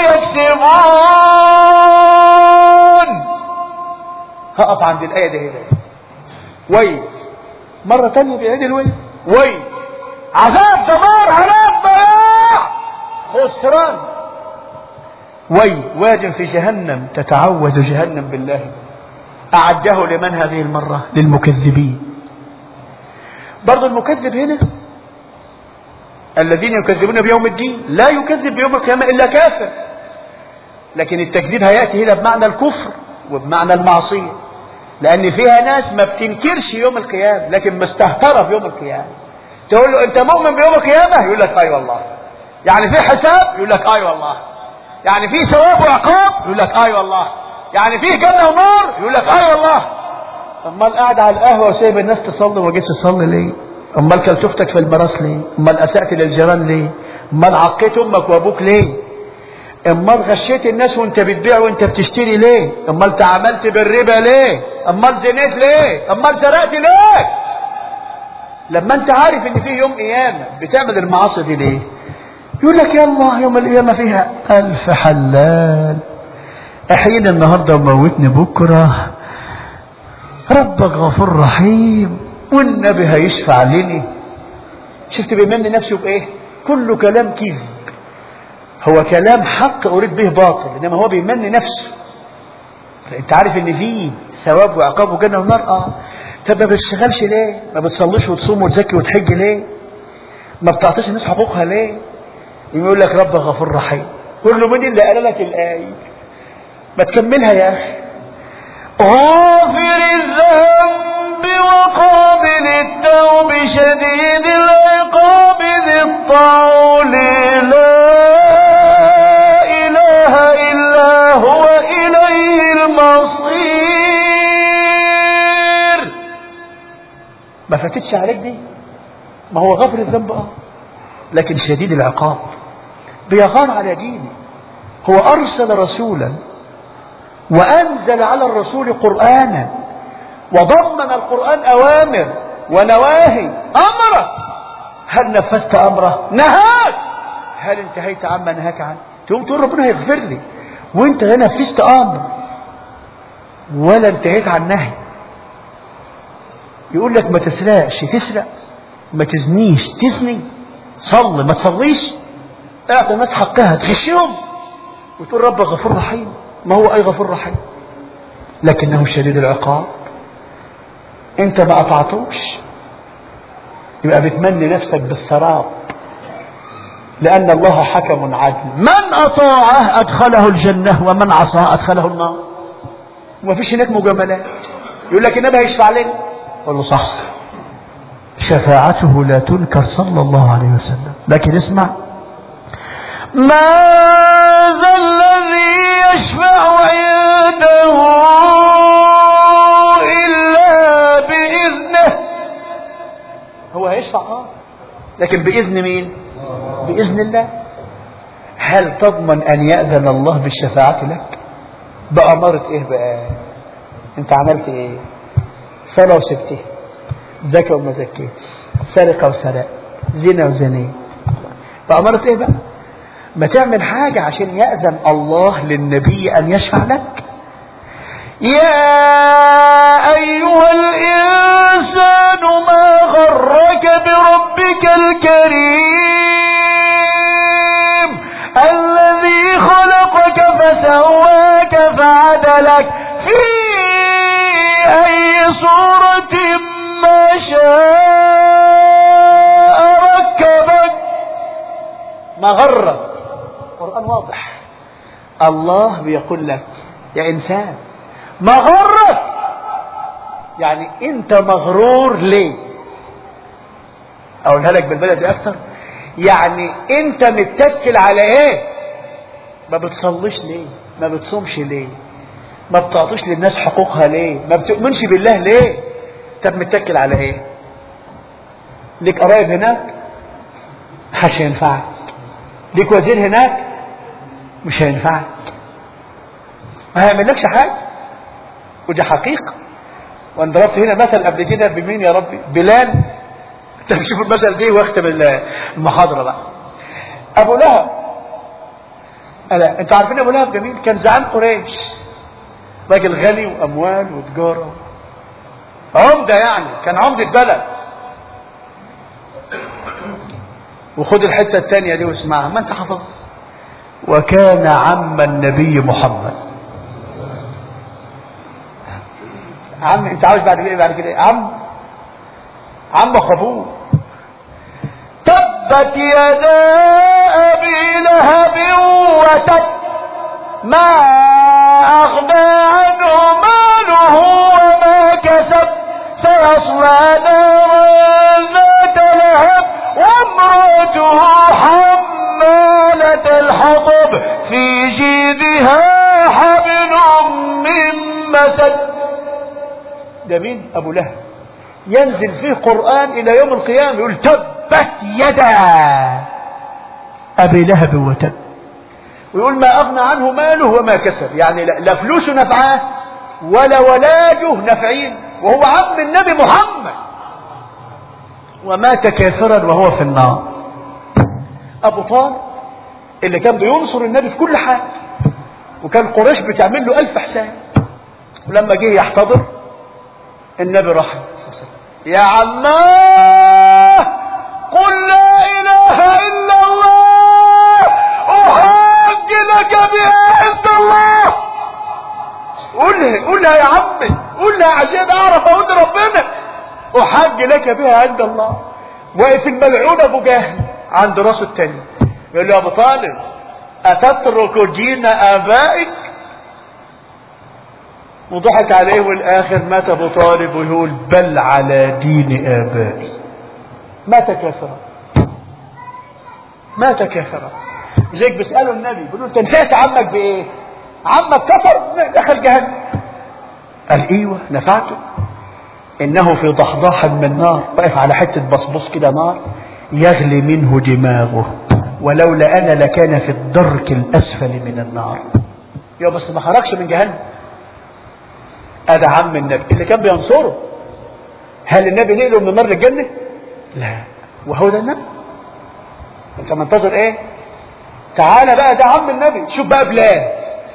يكسبون هقف عند الآية دي هنا ويل مرة تانية بيعيد الويل ويل عذاب دمار هلاك ضياع خسران وي واد في جهنم تتعوذ جهنم بالله أعده لمن هذه المرة للمكذبين برضو المكذب هنا الذين يكذبون بيوم الدين لا يكذب بيوم القيامة إلا كافر لكن التكذيب هيأتي هنا بمعنى الكفر وبمعنى المعصية لأن فيها ناس ما بتنكرش يوم القيامة لكن مستهترة في يوم القيامة تقول له أنت مؤمن بيوم القيامة يقول لك أي والله يعني في حساب يقول لك أي والله يعني في ثواب وعقاب يقول لك اي والله يعني في جنه ونار يقول لك اي والله امال قاعد على القهوه وسايب الناس تصلي وما جيتش تصلي ليه امال كلت اختك في المراس ليه امال اسات للجيران ليه امال عقيت امك وابوك ليه امال غشيت الناس وانت بتبيع وانت بتشتري ليه امال تعاملت بالربا ليه امال زنيت ليه امال سرقت ليه لما انت عارف ان في يوم قيامة بتعمل المعاصي دي ليه يقول لك يلا يوم القيامة فيها الف حلال احيينا النهاردة وموتني بكرة ربك غفور رحيم والنبي هيشفع لنا شفت بيمن نفسه بايه كله كلام كذب هو كلام حق اريد به باطل انما هو بيمن نفسه انت عارف ان في ثواب وعقاب وجنه ونار اه طب ما بتشتغلش ليه ما بتصليش وتصوم وتزكي وتحج ليه ما بتعطيش الناس حقوقها ليه يقول لك رب غفور رحيم قول له مين اللي قال لك الايه ما تكملها يا اخي غافر الذنب وقابل التوب شديد العقاب ذي الطول لا إله إلا هو إليه المصير ما فاتتش عليك دي ما هو غفر الذنب اه لكن شديد العقاب بيغار على دينه هو ارسل رسولا وانزل على الرسول قرانا وضمن القران اوامر ونواهي امرك هل نفذت امره نهاك هل انتهيت عما نهاك عنه تقوم تقول ربنا هيغفر لي وانت لا نفذت امر ولا انتهيت عن نهي يقول لك ما تسرقش تسرق ما تزنيش تزني صلي ما تصليش اعطي الناس حقها تغشهم وتقول رب غفور رحيم ما هو اي غفور رحيم لكنه شديد العقاب انت ما اطعتوش يبقى بتمني نفسك بالسراب لان الله حكم عدل من اطاعه ادخله الجنة ومن عصاه ادخله النار وما فيش هناك مجاملات يقول لك النبي هيشفع لنا قول له صح شفاعته لا تنكر صلى الله عليه وسلم لكن اسمع ما ذا الذي يشفع عنده إلا بإذنه هو هيشفع اه لكن بإذن مين بإذن الله هل تضمن أن يأذن الله بالشفاعة لك بأمارة إيه بقى أنت عملت إيه صلاة وسبتها زكى وما زكيت سرقة وسرق زنا وزنيت بأمارة إيه بقى ما تعمل حاجة عشان يأذن الله للنبي أن يشفع لك يا أيها الإنسان ما غرك بربك الكريم الذي خلقك فسواك فعدلك في أي صورة ما شاء ركبك ما غرك القرآن واضح الله بيقول لك يا إنسان ما غرك يعني انت مغرور ليه اقولها لك بالبلدي اكتر يعني انت متكل على ايه ما بتصليش ليه ما بتصومش ليه ما بتعطيش للناس حقوقها ليه ما بتؤمنش بالله ليه طب متكل على ايه ليك قرايب هناك مش هينفعك ليك وزير هناك مش هينفعك ما هيعملكش حاجه ودي حقيقه وانا ضربت هنا مثل قبل كده بمين يا ربي بلال انت شوف المثل دي واختم المحاضره بقى ابو لهب ألا انتوا عارفين ابو لهب جميل كان زعيم قريش راجل غني واموال وتجاره عمده يعني كان عمده بلد وخد الحته الثانيه دي واسمعها ما انت حفظ وكان عم النبي محمد عم انت عاوز بعد كده بعد كده عم عم اخوه تبت يدا أبي لهب وتب ما أغنى عنه ماله وما كسب سيصلى نارا ذات لهب وامرأته حمالة الحطب في جيدها حبل من مسد ده مين ابو لهب ينزل فيه قرآن الى يوم القيامة يقول تبت يدا ابي لهب وتب ويقول ما أغنى عنه ماله وما كسب يعني لا, لا فلوسه نفعاه ولا ولاده نفعين وهو عم النبي محمد ومات كافرا وهو في النار أبو طالب اللي كان بينصر النبي في كل حاجة وكان قريش بتعمل له ألف حساب ولما جه يحتضر النبي راح يا عماه قل لا إله إلا الله أحاج لك بها عند الله قولها قولها يا عمي قولها عشان أعرف أقول ربنا أحاج لك بها عند الله واقف الملعون أبو جهل عند راسه التاني يقول له يا أبو طالب أتترك دين آبائك وضحك عليه والآخر مات أبو طالب ويقول بل على دين آبائي مات كافرا مات كافرا زيك بيسألوا النبي بيقولوا انت نفعت عمك بايه عمك كفر دخل جهنم قال ايوه نفعته انه في ضحضاح من نار واقف على حتة بصبص كده نار يغلي منه دماغه ولولا انا لكان في الدرك الاسفل من النار يا بس ما خرجش من جهنم ادي عم النبي اللي كان بينصره هل النبي نقله من مر الجنة لا وهو ده النبي انت منتظر ايه تعالى بقى ده عم النبي شوف بقى بلال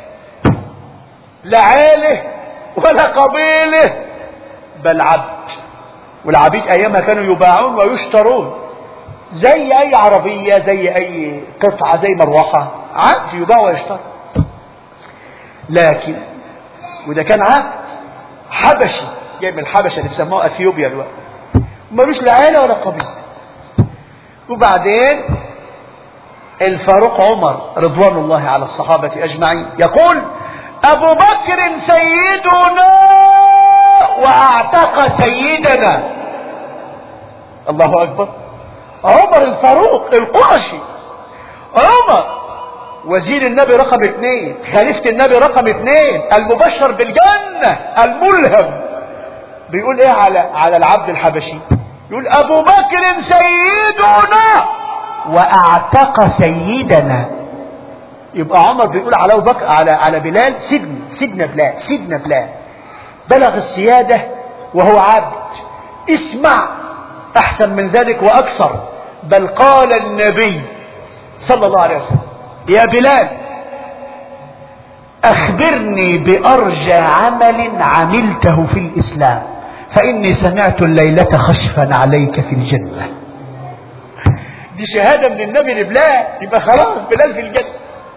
لا عيله ولا قبيله بل عبد والعبيد ايامها كانوا يباعون ويشترون زي اي عربية زي اي قطعة زي مروحة عبد يباع ويشترى لكن وده كان عبد حبشي جاي من الحبشة اللي بيسموها اثيوبيا الوقت ملوش لا عيلة ولا قبيلة وبعدين الفاروق عمر رضوان الله على الصحابة اجمعين يقول ابو بكر سيدنا واعتق سيدنا الله اكبر عمر الفاروق القرشي عمر وزير النبي رقم اثنين خليفة النبي رقم اثنين المبشر بالجنة الملهم بيقول ايه على على العبد الحبشي يقول ابو بكر سيدنا واعتق سيدنا يبقى عمر بيقول على ابو بكر على على بلال سيدنا سيدنا بلال سيدنا بلال بلغ السيادة وهو عبد اسمع احسن من ذلك واكثر بل قال النبي صلى الله عليه وسلم يا بلال اخبرني بارجى عمل عملته في الاسلام فاني سمعت الليلة خشفا عليك في الجنة دي شهادة من النبي لبلال يبقى خلاص بلال في الجنة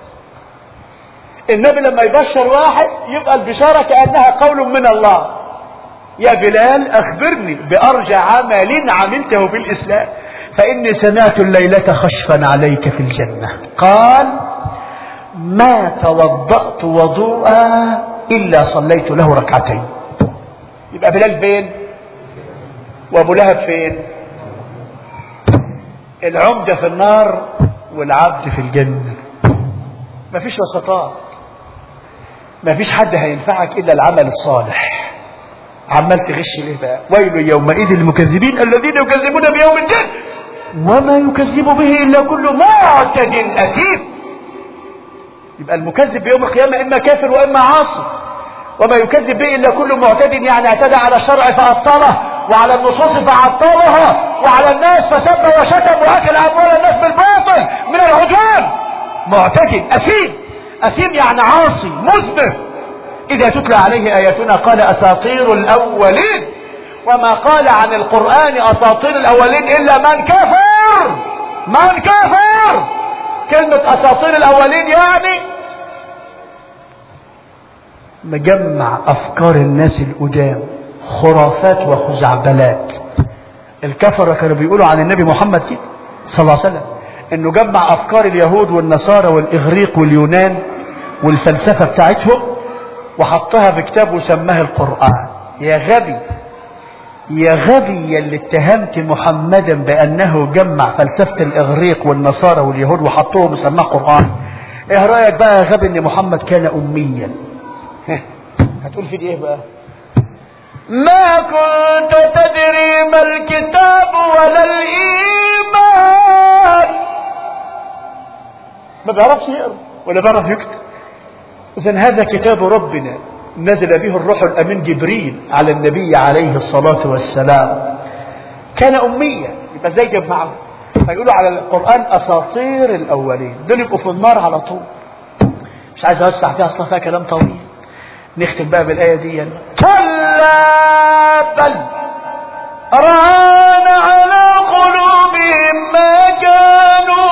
النبي لما يبشر واحد يبقى البشارة كأنها قول من الله يا بلال اخبرني بارجى عمل عملته في الاسلام فاني سمعت الليلة خشفا عليك في الجنة قال ما توضأت وضوءا الا صليت له ركعتين يبقى بلال فين وابو لهب فين العمدة في النار والعبد في الجنة مفيش وسطات مفيش حد هينفعك الا العمل الصالح عمال تغش ليه بقى ويل يومئذ المكذبين الذين يكذبون بيوم الدين وما يكذب به الا كل معتد اثيم يبقى المكذب بيوم القيامة اما كافر واما عاصي وما يكذب به الا كل معتد يعني اعتدى على الشرع فابطله وعلى النصوص فعطلها وعلى الناس فسب وشتم واكل اموال الناس بالباطل من العدوان معتد اثيم اثيم يعني عاصي مذنب اذا تتلى عليه اياتنا قال اساطير الاولين وما قال عن القرآن اساطير الاولين الا من كفر من كفر كلمة اساطير الاولين يعني مجمع افكار الناس القدام خرافات وخزعبلات الكفرة كانوا بيقولوا عن النبي محمد كده صلى الله عليه وسلم انه جمع افكار اليهود والنصارى والاغريق واليونان والفلسفة بتاعتهم وحطها في كتاب وسماه القرآن يا غبي يا غبي اللي اتهمت محمدا بانه جمع فلسفة الاغريق والنصارى واليهود وحطوهم وسماه قرآن ايه رأيك بقى يا غبي ان محمد كان اميا هتقول في ايه بقى ما كنت تدري ما الكتاب ولا الايمان ما بيعرفش يقرا ولا بيعرف يكتب إذا هذا كتاب ربنا نزل به الروح الأمين جبريل على النبي عليه الصلاة والسلام كان أميا يبقى ازاي جمعه فيقولوا على القرآن أساطير الأولين دول يبقوا في النار على طول مش عايز أوسع فيها أصلا فيها كلام طويل نختم بقى بالآية دي يعني. كلا بل ران على قلوبهم ما كانوا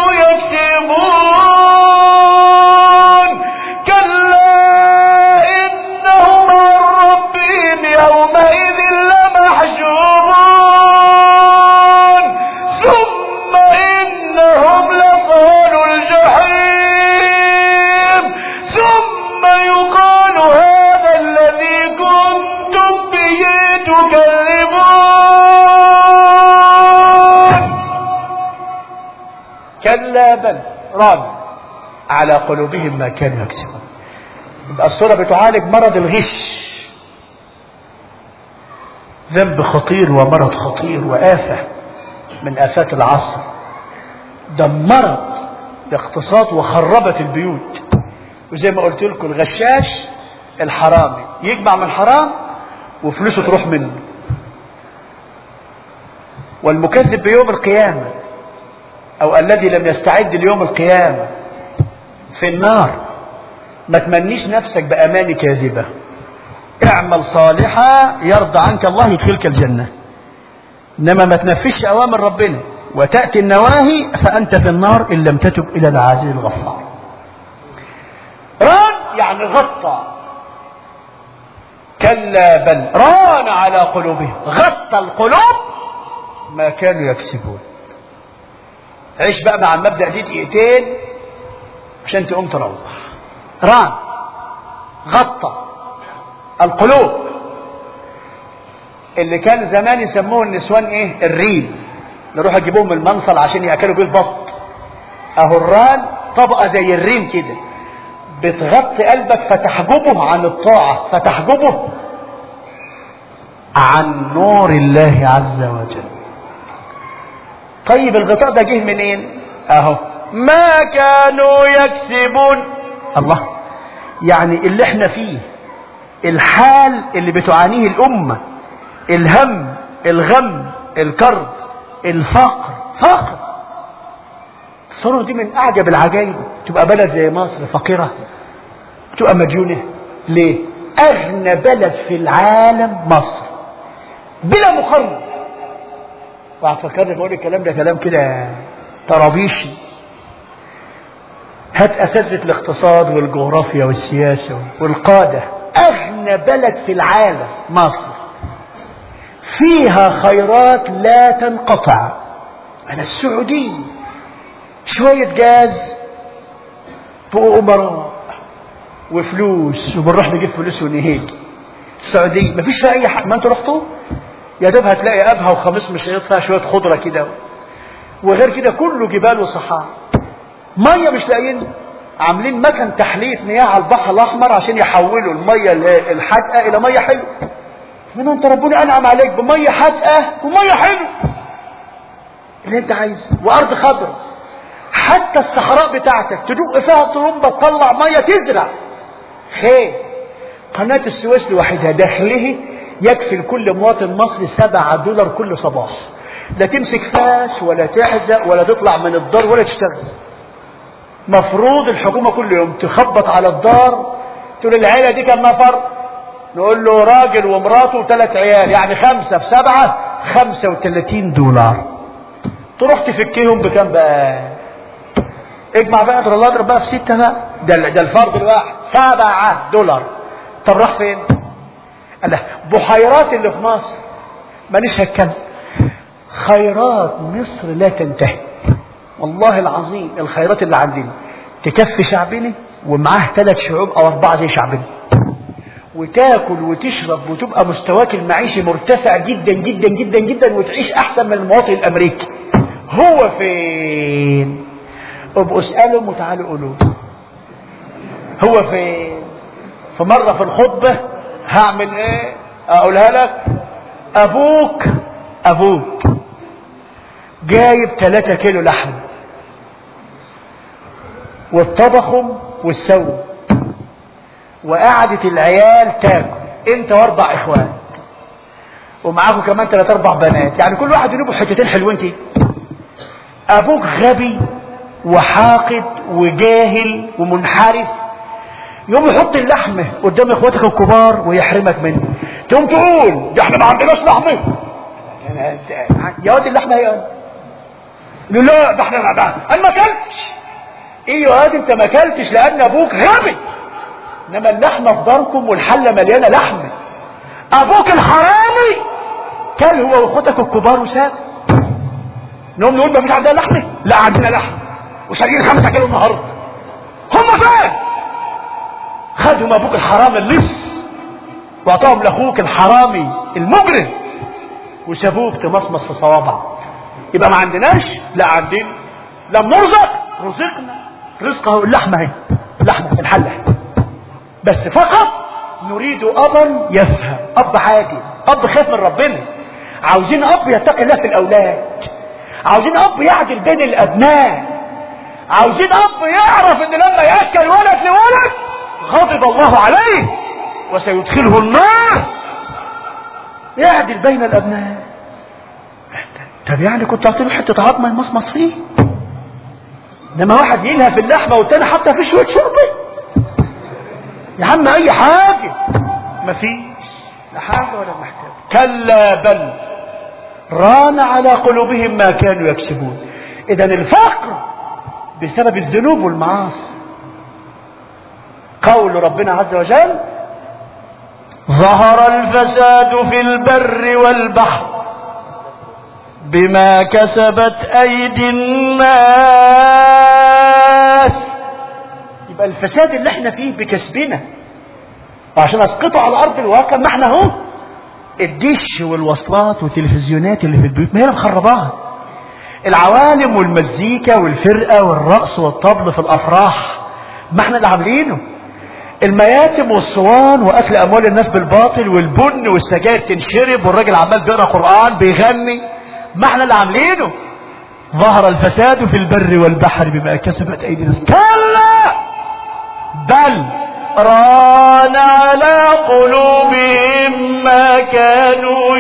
يكسبون كلا إنهم عن ربهم يومئذ لمحجوبون ثم إنهم لصالوا الجحيم ثم يقال هذا الذي كنتم به تكذبون كلا بل ران على قلوبهم ما كانوا يكسبون يبقى الصورة بتعالج مرض الغش ذنب خطير ومرض خطير وآفة من آفات العصر دمرت الاقتصاد وخربت البيوت وزي ما قلت لكم الغشاش الحرامي يجمع من حرام وفلوسه تروح منه والمكذب بيوم القيامة او الذي لم يستعد ليوم القيامة في النار ما تمنيش نفسك بأمان كاذبة اعمل صالحا يرضى عنك الله يدخلك الجنة انما ما تنفذش اوامر ربنا وتأتي النواهي فانت في النار ان لم تتب الى العزيز الغفار ران يعني غطى كلا بل ران على قلوبهم غطى القلوب ما كانوا يكسبون عيش بقى مع المبدأ دي دقيقتين عشان تقوم تروح ران غطى القلوب اللي كان زمان يسموه النسوان ايه الريل نروح اجيبوهم من المنصل عشان ياكلوا بيه البط اهو الران طبقة زي الريم كده بتغطي قلبك فتحجبه عن الطاعة فتحجبه عن نور الله عز وجل طيب الغطاء ده جه منين اهو ما كانوا يكسبون الله يعني اللي احنا فيه الحال اللي بتعانيه الامة الهم الغم الكرب الفقر فقر الصورة دي من اعجب العجائب تبقى بلد زي مصر فقيرة تبقى مديونة ليه اغنى بلد في العالم مصر بلا مقارنة واحد فكرني بقول الكلام ده كلام كده طرابيشي هات اساتذه الاقتصاد والجغرافيا والسياسه والقاده اغنى بلد في العالم مصر فيها خيرات لا تنقطع انا السعوديه شويه جاز فوق امراء وفلوس وبنروح نجيب فلوس ونهيجي السعوديه مفيش فيها اي حاجه ما انتوا رحتوا يا دوب هتلاقي ابها وخميس مش فيها شويه خضره كده وغير كده كله جبال وصحاري ميه مش لاقيين عاملين مكن تحليه مياه على البحر الاحمر عشان يحولوا الميه الحادقه الى ميه حلوه من انت ربنا انعم عليك بميه حادقه وميه حلوه اللي انت عايزه وارض خضراء حتى الصحراء بتاعتك تدق فيها طرمبه تطلع ميه تزرع خير قناه السويس لوحدها داخله يكفي لكل مواطن مصري سبعة دولار كل صباح لا تمسك فاس ولا تحزق ولا تطلع من الدار ولا تشتغل مفروض الحكومة كل يوم تخبط على الدار تقول العيلة دي كم نفر نقول له راجل ومراته وثلاث عيال يعني خمسة في سبعة خمسة وثلاثين دولار تروح تفكيهم بكم بقى اجمع بقى اضرب الله اضرب بقى في ستة بقى ده, ده الفرد الواحد سبعة دولار طب راح فين الله بحيرات اللي في مصر مانيش هتكلم خيرات مصر لا تنتهي والله العظيم الخيرات اللي عندنا تكفي شعبنا ومعاه ثلاث شعوب او اربعه زي شعبنا وتاكل وتشرب وتبقى مستواك المعيشي مرتفع جدا جدا جدا جدا وتعيش احسن من المواطن الامريكي هو فين ابقوا اسالهم وتعالوا قولوا هو فين في مره في الخطبه هعمل ايه اقولها لك ابوك ابوك جايب 3 كيلو لحم واتطبخهم والسوء وقعدت العيال تاكل انت واربع اخوان ومعاكم كمان ثلاث اربع بنات يعني كل واحد ينوبه حتتين حلوين كده ابوك غبي وحاقد وجاهل ومنحرف يوم يحط اللحمة قدام اخواتك الكبار ويحرمك منه تقوم تقول ده احنا ما عندناش لحمة يا واد اللحمة هي يقول لا ده احنا ده انا ما اكلتش ايه يا واد انت ما اكلتش لان ابوك غبي انما اللحمة في داركم والحلة مليانة لحمة ابوك الحرامي كل هو واخواتك الكبار وساب نقوم نقول ما فيش عندنا لحمة لا عندنا لحمة وشاريين خمسة كيلو النهاردة هم فين خدهم ابوك الحرامي اللص واعطاهم لاخوك الحرامي المجرم وسابوك تمصمص في صوابع يبقى ما عندناش لا عندنا لم نرزق رزقنا رزقه اللحمة اهي اللحمة الحلة بس فقط نريد ابا يفهم اب عادي اب خايف من ربنا عاوزين اب يتقي الله في الاولاد عاوزين اب يعدل بين الابناء عاوزين اب يعرف ان لما ياكل ولد لولد غضب الله عليه وسيدخله النار يعدل بين الابناء طب يعني كنت اعطيله حته عظمه يمصمص فيه انما واحد يلهى في اللحمه والتاني حتى في شويه شوربه يا عم اي حاجه مفيش لا حاجه ولا محتاج كلا بل ران على قلوبهم ما كانوا يكسبون اذا الفقر بسبب الذنوب والمعاصي قول ربنا عز وجل ظهر الفساد في البر والبحر بما كسبت ايدي الناس يبقى الفساد اللي احنا فيه بكسبنا وعشان اسقطه على ارض الواقع ما احنا اهو الدش والوصلات والتلفزيونات اللي في البيوت ما هي مخرباها العوالم والمزيكا والفرقة والرقص والطبل في الافراح ما احنا اللي عاملينه المياتم والصوان واكل اموال الناس بالباطل والبن والسجاير تنشرب والراجل عمال بيقرا قران بيغني ما احنا اللي عاملينه ظهر الفساد في البر والبحر بما كسبت ايدي الناس كلا بل ران على قلوبهم ما كانوا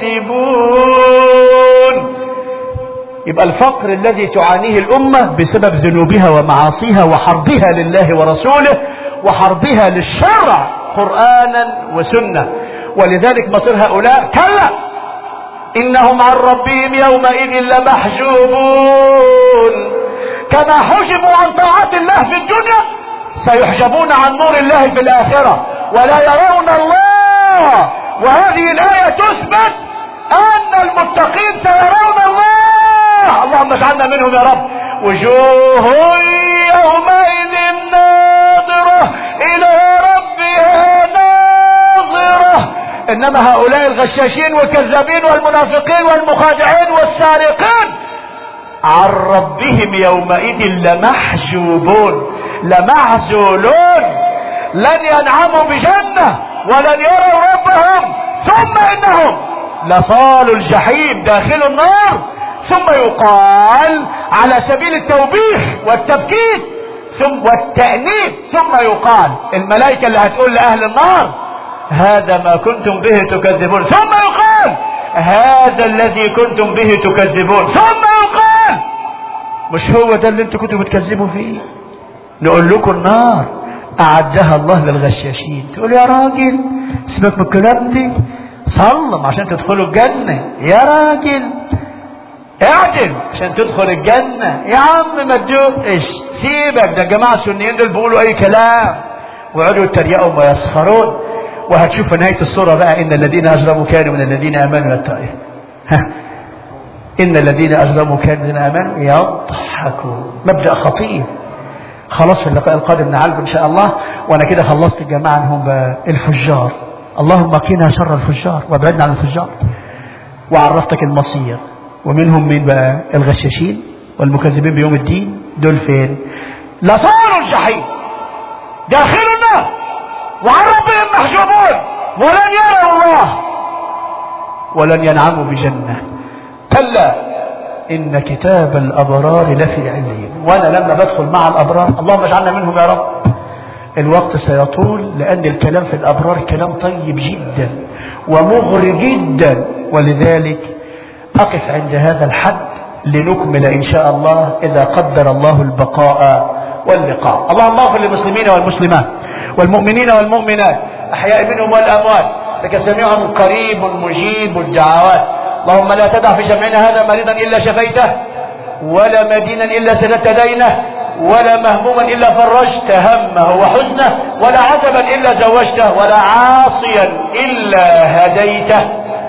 يكسبون يبقى الفقر الذي تعانيه الامه بسبب ذنوبها ومعاصيها وحربها لله ورسوله وحربها للشرع قرآنا وسنة ولذلك مصير هؤلاء كلا إنهم عن ربهم يومئذ لمحجوبون كما حجبوا عن طاعة الله في الدنيا سيحجبون عن نور الله في الآخرة ولا يرون الله وهذه الآية تثبت أن المتقين سيرون الله اللهم اجعلنا منهم يا رب وجوه يومئذ ناظرة إلى ربها ناظرة إنما هؤلاء الغشاشين والكذابين والمنافقين والمخادعين والسارقين عن ربهم يومئذ لمحجوبون لمعزولون لن ينعموا بجنة ولن يروا ربهم ثم إنهم لصالوا الجحيم داخل النار ثم يقال على سبيل التوبيخ والتبكيت ثم والتأنيب ثم يقال الملائكة اللي هتقول لأهل النار هذا ما كنتم به تكذبون ثم يقال هذا الذي كنتم به تكذبون ثم يقال مش هو ده اللي انتوا كنتوا بتكذبوا فيه نقول لكم النار أعدها الله للغشاشين تقول يا راجل سيبك من الكلام دي صلم عشان تدخلوا الجنة يا راجل اعدل عشان تدخل الجنة يا عم ما تدوقش سيبك ده الجماعة السنيين دول بيقولوا اي كلام ويقعدوا يتريقوا ويسخرون وهتشوف في نهاية الصورة بقى ان الذين اجرموا كانوا من الذين امنوا يتقون ان الذين اجرموا كانوا من الذين امنوا يضحكون مبدأ خطير خلاص في اللقاء القادم نعالجه ان شاء الله وانا كده خلصت الجماعة انهم الفجار اللهم قنا شر الفجار وابعدنا عن الفجار وعرفتك المصير ومنهم مين بقى الغشاشين والمكذبين بيوم الدين دول فين لصاروا الجحيم داخلوا النار وعن ربهم محجوبون ولن يروا الله ولن ينعموا بجنة كلا إن كتاب الأبرار لفي عليين وأنا لما بدخل مع الأبرار اللهم اجعلنا منهم يا رب الوقت سيطول لأن الكلام في الأبرار كلام طيب جدا ومغري جدا ولذلك أقف عند هذا الحد لنكمل إن شاء الله إذا قدر الله البقاء واللقاء اللهم اغفر للمسلمين والمسلمات والمؤمنين والمؤمنات أحياء منهم والأموات لك سميع قريب مجيب الدعوات اللهم لا تدع في جمعنا هذا مريضا إلا شفيته ولا مدينا إلا سددت دينه ولا مهموما إلا فرجت همه وحزنه ولا عتبا إلا زوجته ولا عاصيا إلا هديته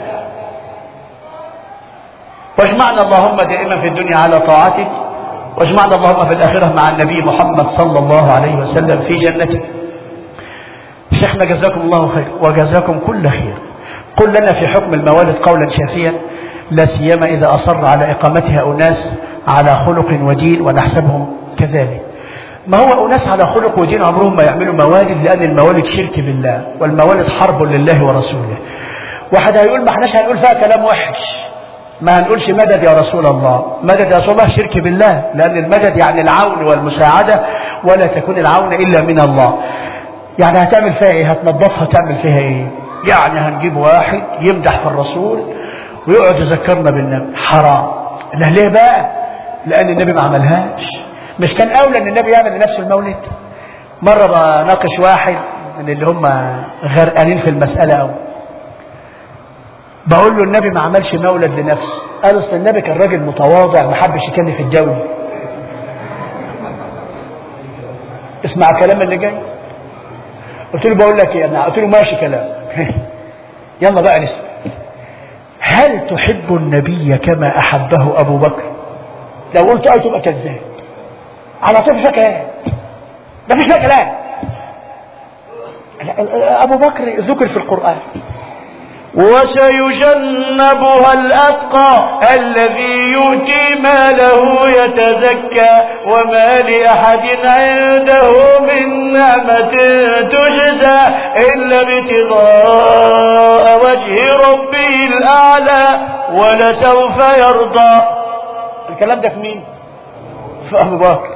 واجمعنا اللهم دائما في الدنيا على طاعتك واجمعنا اللهم في الآخرة مع النبي محمد صلى الله عليه وسلم في جنتك شيخنا جزاكم الله خير وجزاكم كل خير قل لنا في حكم الموالد قولا شافيا لا سيما إذا أصر على إقامتها أناس على خلق ودين ونحسبهم كذلك ما هو أناس على خلق ودين عمرهم ما يعملوا موالد لأن الموالد شرك بالله والموالد حرب لله ورسوله واحد هيقول ما احناش هنقول فيها كلام وحش ما هنقولش مدد يا رسول الله مدد يا رسول الله شرك بالله لأن المدد يعني العون والمساعدة ولا تكون العون إلا من الله يعني هتعمل فيها ايه هتنظفها تعمل فيها ايه يعني هنجيب واحد يمدح في الرسول ويقعد يذكرنا بالنبي حرام لا ليه بقى لأن النبي ما عملهاش مش كان أولى أن النبي يعمل لنفسه المولد مرة بناقش واحد من اللي هم غرقانين في المسألة أو بقول له النبي ما عملش مولد لنفسه قال اصل النبي كان راجل متواضع ما حبش يكلف في الجو اسمع الكلام اللي جاي قلت له بقول لك ايه يا ابني قلت له ماشي كلام يلا بقى نسمع هل تحب النبي كما احبه ابو بكر لو قلت اه تبقى كذاب على طول فيها كلام ما فيش فيها كلام ابو بكر ذكر في القران وسيجنبها الأتقى الذي يؤتي ماله يتزكى وما لأحد عنده من نعمة تجزى إلا ابتغاء وجه ربه الأعلى ولسوف يرضى الكلام ده في مين في أبو بكر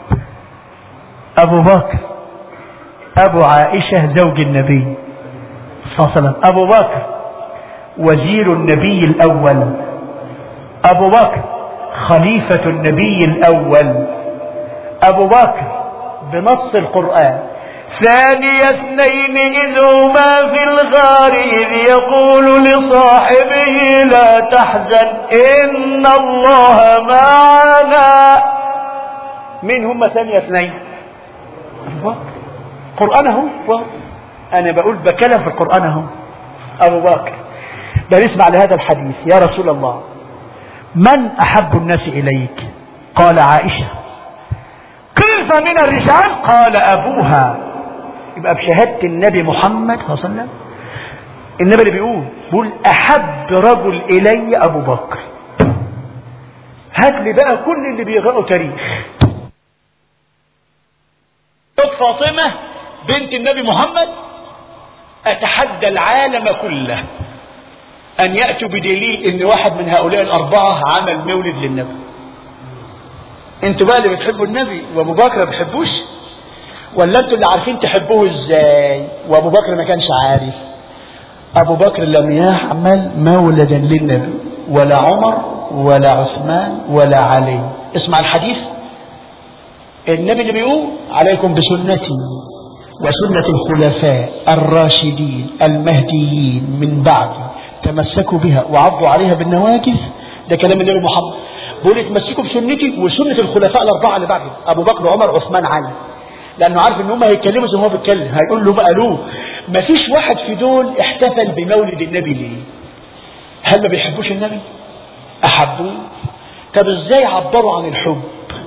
أبو بكر أبو عائشة زوج النبي صلى الله عليه وسلم أبو بكر وزير النبي الأول أبو بكر خليفة النبي الأول أبو بكر بنص القرآن ثاني اثنين إذ هما في الغار إذ يقول لصاحبه لا تحزن إن الله معنا من هم ثاني اثنين أبو بكر قرآن اهو أنا بقول بكلم في القرآن اهو أبو بكر بنسمع لهذا الحديث يا رسول الله من أحب الناس إليك قال عائشة كيف من الرجال قال أبوها يبقى بشهادة النبي محمد صلى الله عليه وسلم النبي اللي بيقول بيقول أحب رجل إلي أبو بكر هات لي بقى كل اللي بيقرأوا تاريخ فاطمة بنت النبي محمد أتحدى العالم كله أن يأتوا بدليل أن واحد من هؤلاء الأربعة عمل مولد للنبي انتوا بقى اللي بتحبوا النبي وابو بكر ما بيحبوش ولا انتوا اللي عارفين تحبوه ازاي وابو بكر ما كانش عارف ابو بكر لم يعمل مولدا للنبي ولا عمر ولا عثمان ولا علي اسمع الحديث النبي اللي بيقول عليكم بسنتي وسنة الخلفاء الراشدين المهديين من بعدي تمسكوا بها وعضوا عليها بالنواجذ ده كلام النبي محمد بيقول اتمسكوا بسنتي وسنة الخلفاء الأربعة اللي بعدي أبو بكر وعمر عثمان علي لأنه عارف إن هم هيتكلموا زي ما هو بيتكلم هيقول له بقى له مفيش واحد في دول احتفل بمولد النبي ليه هل ما بيحبوش النبي أحبوه طب ازاي عبروا عن الحب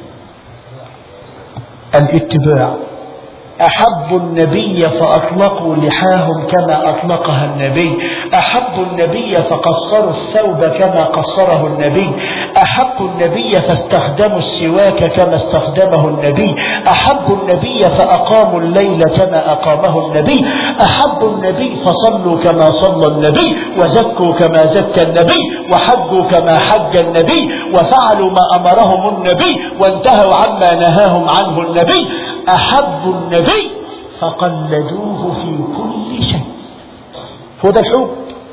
الاتباع أحبوا النبي فأطلقوا لحاهم كما أطلقها النبي أحبوا النبي فقصروا الثوب كما قصره النبي أحبوا النبي فاستخدموا السواك كما استخدمه النبي أحبوا النبي فأقاموا الليل كما أقامه النبي أحبوا النبي فصلوا كما صلى النبي وزكوا كما زكى النبي وحجوا كما حج النبي وفعلوا ما أمرهم النبي وانتهوا عما نهاهم عنه النبي أحبوا النبي فقلدوه في كل شيء هو ده الحب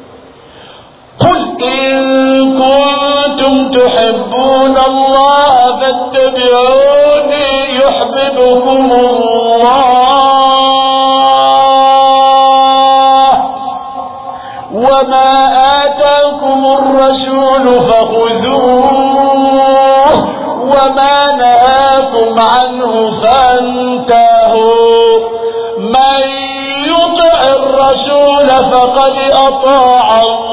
قل إن كنتم تحبون الله فاتبعوني يحببكم الله وما آتاكم الرسول فخذوه وما نهاكم عنه فانتهوا من يطع الرسول فقد أطاع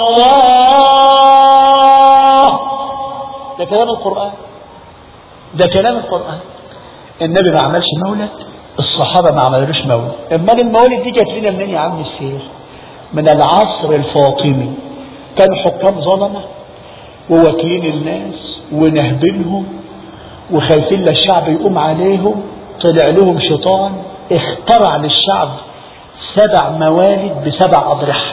الله ده كلام القرآن ده كلام القرآن النبي ما عملش مولد الصحابة ما عملوش مولد امال الموالد دي جت لنا منين يا عم السير من العصر الفاطمي كان حكام ظلمة وواكلين الناس ونهبلهم وخايفين للشعب يقوم عليهم طلع لهم شيطان اخترع للشعب سبع موالد بسبع أضرحة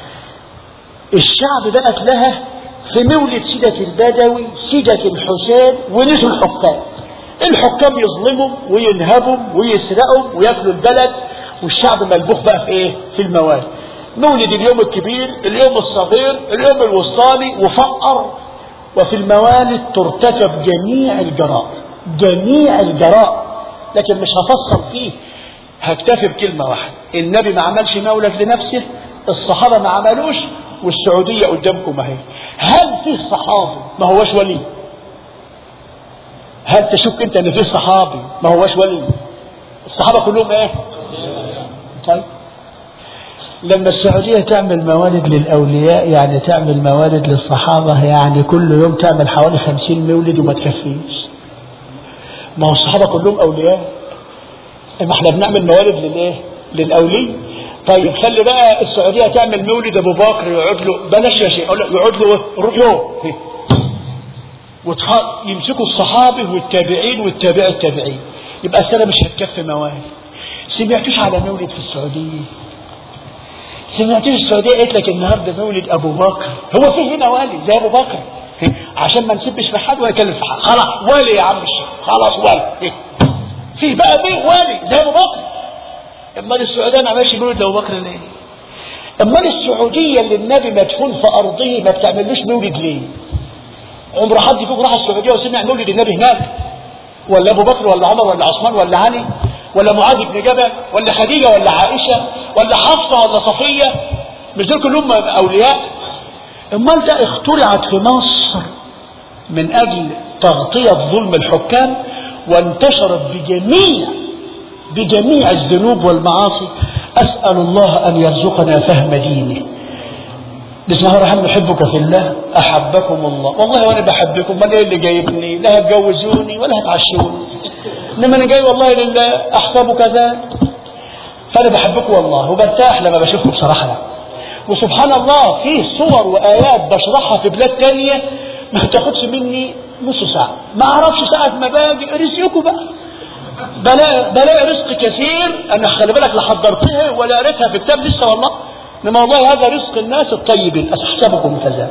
الشعب بقت لها في مولد سيدة البدوي سيدة الحسين ونسوا الحكام الحكام يظلموا وينهبوا ويسرقوا وياكلوا البلد والشعب ملبوخ بقى في ايه في الموالد مولد اليوم الكبير اليوم الصغير اليوم الوسطاني وفقر وفي الموالد ترتكب جميع الجرائم جميع الجرائم لكن مش هفصل فيه هكتفي بكلمة واحدة النبي ما عملش مولد لنفسه الصحابة ما عملوش والسعودية قدامكم اهي هل في صحابي ما هوش ولي هل تشك انت ان في صحابي ما هوش ولي الصحابة كلهم ايه طيب لما السعودية تعمل موالد للأولياء يعني تعمل موالد للصحابة يعني كل يوم تعمل حوالي خمسين مولد وما تكفيش ما هو الصحابة كلهم أولياء ما احنا بنعمل موالد للايه للأولي طيب خلي بقى السعودية تعمل مولد أبو بكر يقعد له بلاش يا شيخ يقعد له روح يوم يمسكوا الصحابة والتابعين والتابع التابعين يبقى السنة مش هتكفي موالد سمعتوش على مولد في السعودية سمعتوش السعودية قالت لك النهاردة مولد أبو بكر هو في هنا والي زي أبو بكر عشان ما نسبش في حد ولا نتكلم في حد خلاص والي يا عم الشيخ خلاص والي في بقى مين والي زي أبو بكر امال السعودية ما عملش مولد لأبو بكر ليه امال السعودية اللي النبي مدفون في أرضه ما بتعملوش مولد ليه عمر حد فيكم راح السعودية وسمع مولد النبي هناك ولا أبو بكر ولا عمر ولا عثمان ولا علي ولا معاذ بن جبل ولا خديجة ولا عائشة ولا حفصة ولا صفية مش دول كلهم أولياء امال ده اخترعت في مصر من أجل تغطية ظلم الحكام وانتشرت بجميع بجميع الذنوب والمعاصي أسأل الله أن يرزقنا فهم دينه بسم الله الرحمن نحبك في الله أحبكم الله والله وأنا بحبكم ما ايه اللي جايبني لا هتجوزوني ولا هتعشوني إنما أنا جاي والله لله أحسب كذا فأنا بحبكم والله وبرتاح لما بشوفكم بصراحة لا. وسبحان الله فيه صور وآيات بشرحها في بلاد تانية ما تاخدش مني نص ساعة ما أعرفش ساعة ما باجي رزقكم بقى بلاقي بلاقي رزق كثير أنا خلي بالك لا حضرتها ولا قريتها في كتاب لسه والله إنما والله هذا رزق الناس الطيبين أحسبكم كذا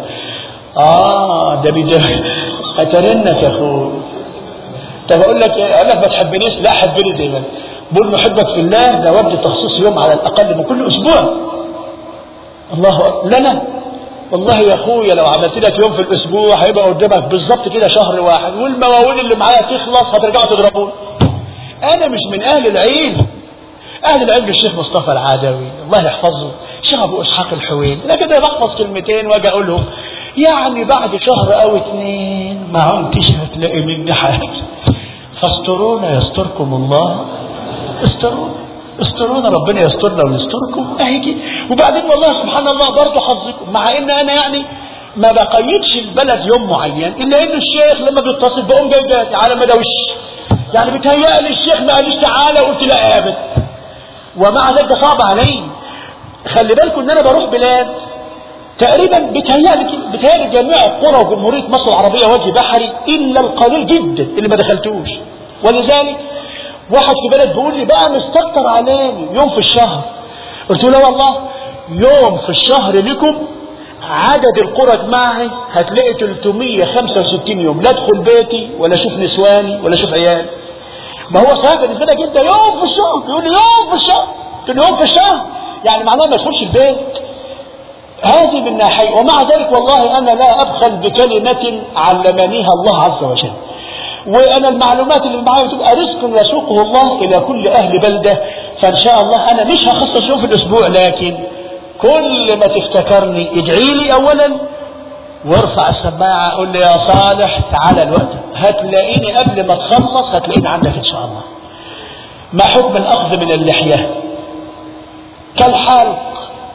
آه ده بيجي أترنك يا أخوي طب أقول لك إيه أقول لك ما تحبنيش لا حبني دايما بقول محبك في الله ده وجد تخصيص يوم على الأقل من كل أسبوع الله أكبر لنا والله يا أخويا لو عملت لك يوم في الأسبوع هيبقى قدامك بالظبط كده شهر واحد والمواويل اللي معايا تخلص هترجعوا تضربون أنا مش من أهل العلم أهل العلم الشيخ مصطفى العادوي الله يحفظه شيخ أبو إسحاق الحوين أنا كده بحفظ كلمتين وأجي أقولهم يعني بعد شهر أو اتنين ما عمتش هتلاقي مني حاجة فاسترونا يستركم الله استرونا استرونا ربنا يسترنا ويستركم اهي كده وبعدين والله سبحان الله برضه حظكم مع ان انا يعني ما بقيدش البلد يوم معين الا ان الشيخ لما بيتصل بقوم جاي جاي على مدى وش يعني بيتهيألي الشيخ ما قاليش تعالى قلت لا قابل ومع ذلك ده صعب علي خلي بالكم ان انا بروح بلاد تقريبا بيتهيألي بيتهيألي جميع القرى وجمهورية مصر العربية وجه بحري الا القليل جدا اللي ما دخلتوش ولذلك واحد في بلد بيقول لي بقى مستكتر علاني يوم في الشهر قلت له والله يوم في الشهر لكم عدد القرى اجمعها هتلاقي 365 يوم لا ادخل بيتي ولا اشوف نسواني ولا اشوف عيالي ما هو صحيح بالنسبه لك انت يوم في الشهر يقول لي يوم في الشهر يوم في الشهر يعني معناه ما يدخلش البيت هذه من ناحية ومع ذلك والله أنا لا أبخل بكلمة علمنيها الله عز وجل وأنا المعلومات اللي معايا تبقى رزق يسوقه الله إلى كل أهل بلدة فإن شاء الله أنا مش هخصص يوم في الأسبوع لكن كل ما تفتكرني ادعي لي أولا وارفع السماعة قول لي يا صالح تعالى الوقت هتلاقيني قبل ما تخلص هتلاقيني عندك إن شاء الله ما حكم الأخذ من اللحية كالحلق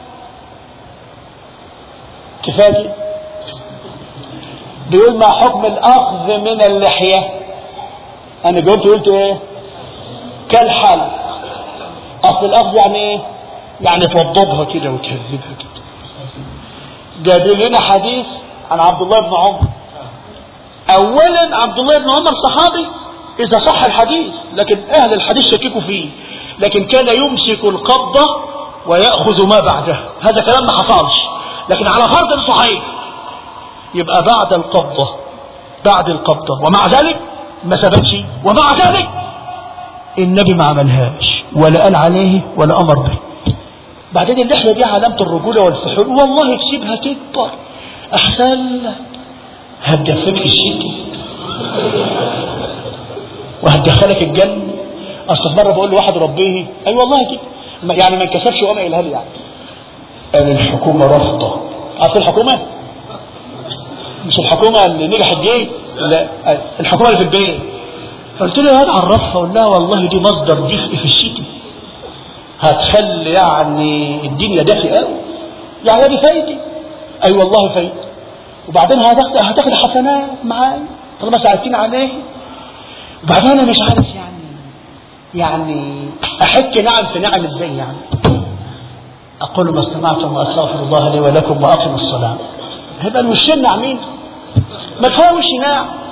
كفاية بيقول ما حكم الأخذ من اللحية أنا جاوبت قلت إيه كالحلق أصل الأخذ يعني إيه يعني توضبها كده وتهذبها كده جاب لنا حديث عن عبد الله بن عمر أولا عبد الله بن عمر صحابي إذا صح الحديث لكن أهل الحديث شككوا فيه لكن كان يمسك القبضة ويأخذ ما بعده هذا كلام ما حصلش لكن على فرض صحيح يبقى بعد القبضة بعد القبضة ومع ذلك ما ثبتش ومع ذلك النبي ما عملهاش ولا قال عليه ولا أمر به بعدين اللحية دي علامة الرجولة والفحول والله تسيبها تكبر أحسن هتدفك في الشتاء وهتدخلك الجنة أصل مرة بقول لواحد ربيه أي والله كده يعني ما انكسفش وأنا قايلها لي يعني قال الحكومة رافضة أصل الحكومة مش الحكومة اللي نجحت دي لا الحكومة اللي في البيت قلت له هات عرفها قول لها والله دي مصدر دفء في الشتاء هتخلي يعني الدنيا دافئة قوي يعني دي فايدة اي أيوة والله فايدة وبعدين هتاخد هتاخد حسنات معايا طالما ساعدتني عليه وبعدين انا مش عارف يعني يعني احك نعم في نعم ازاي يعني اقول ما استمعتم واستغفر الله لي ولكم واقم الصلاه هيبقى الوشين ناعمين ما تفهمش نعم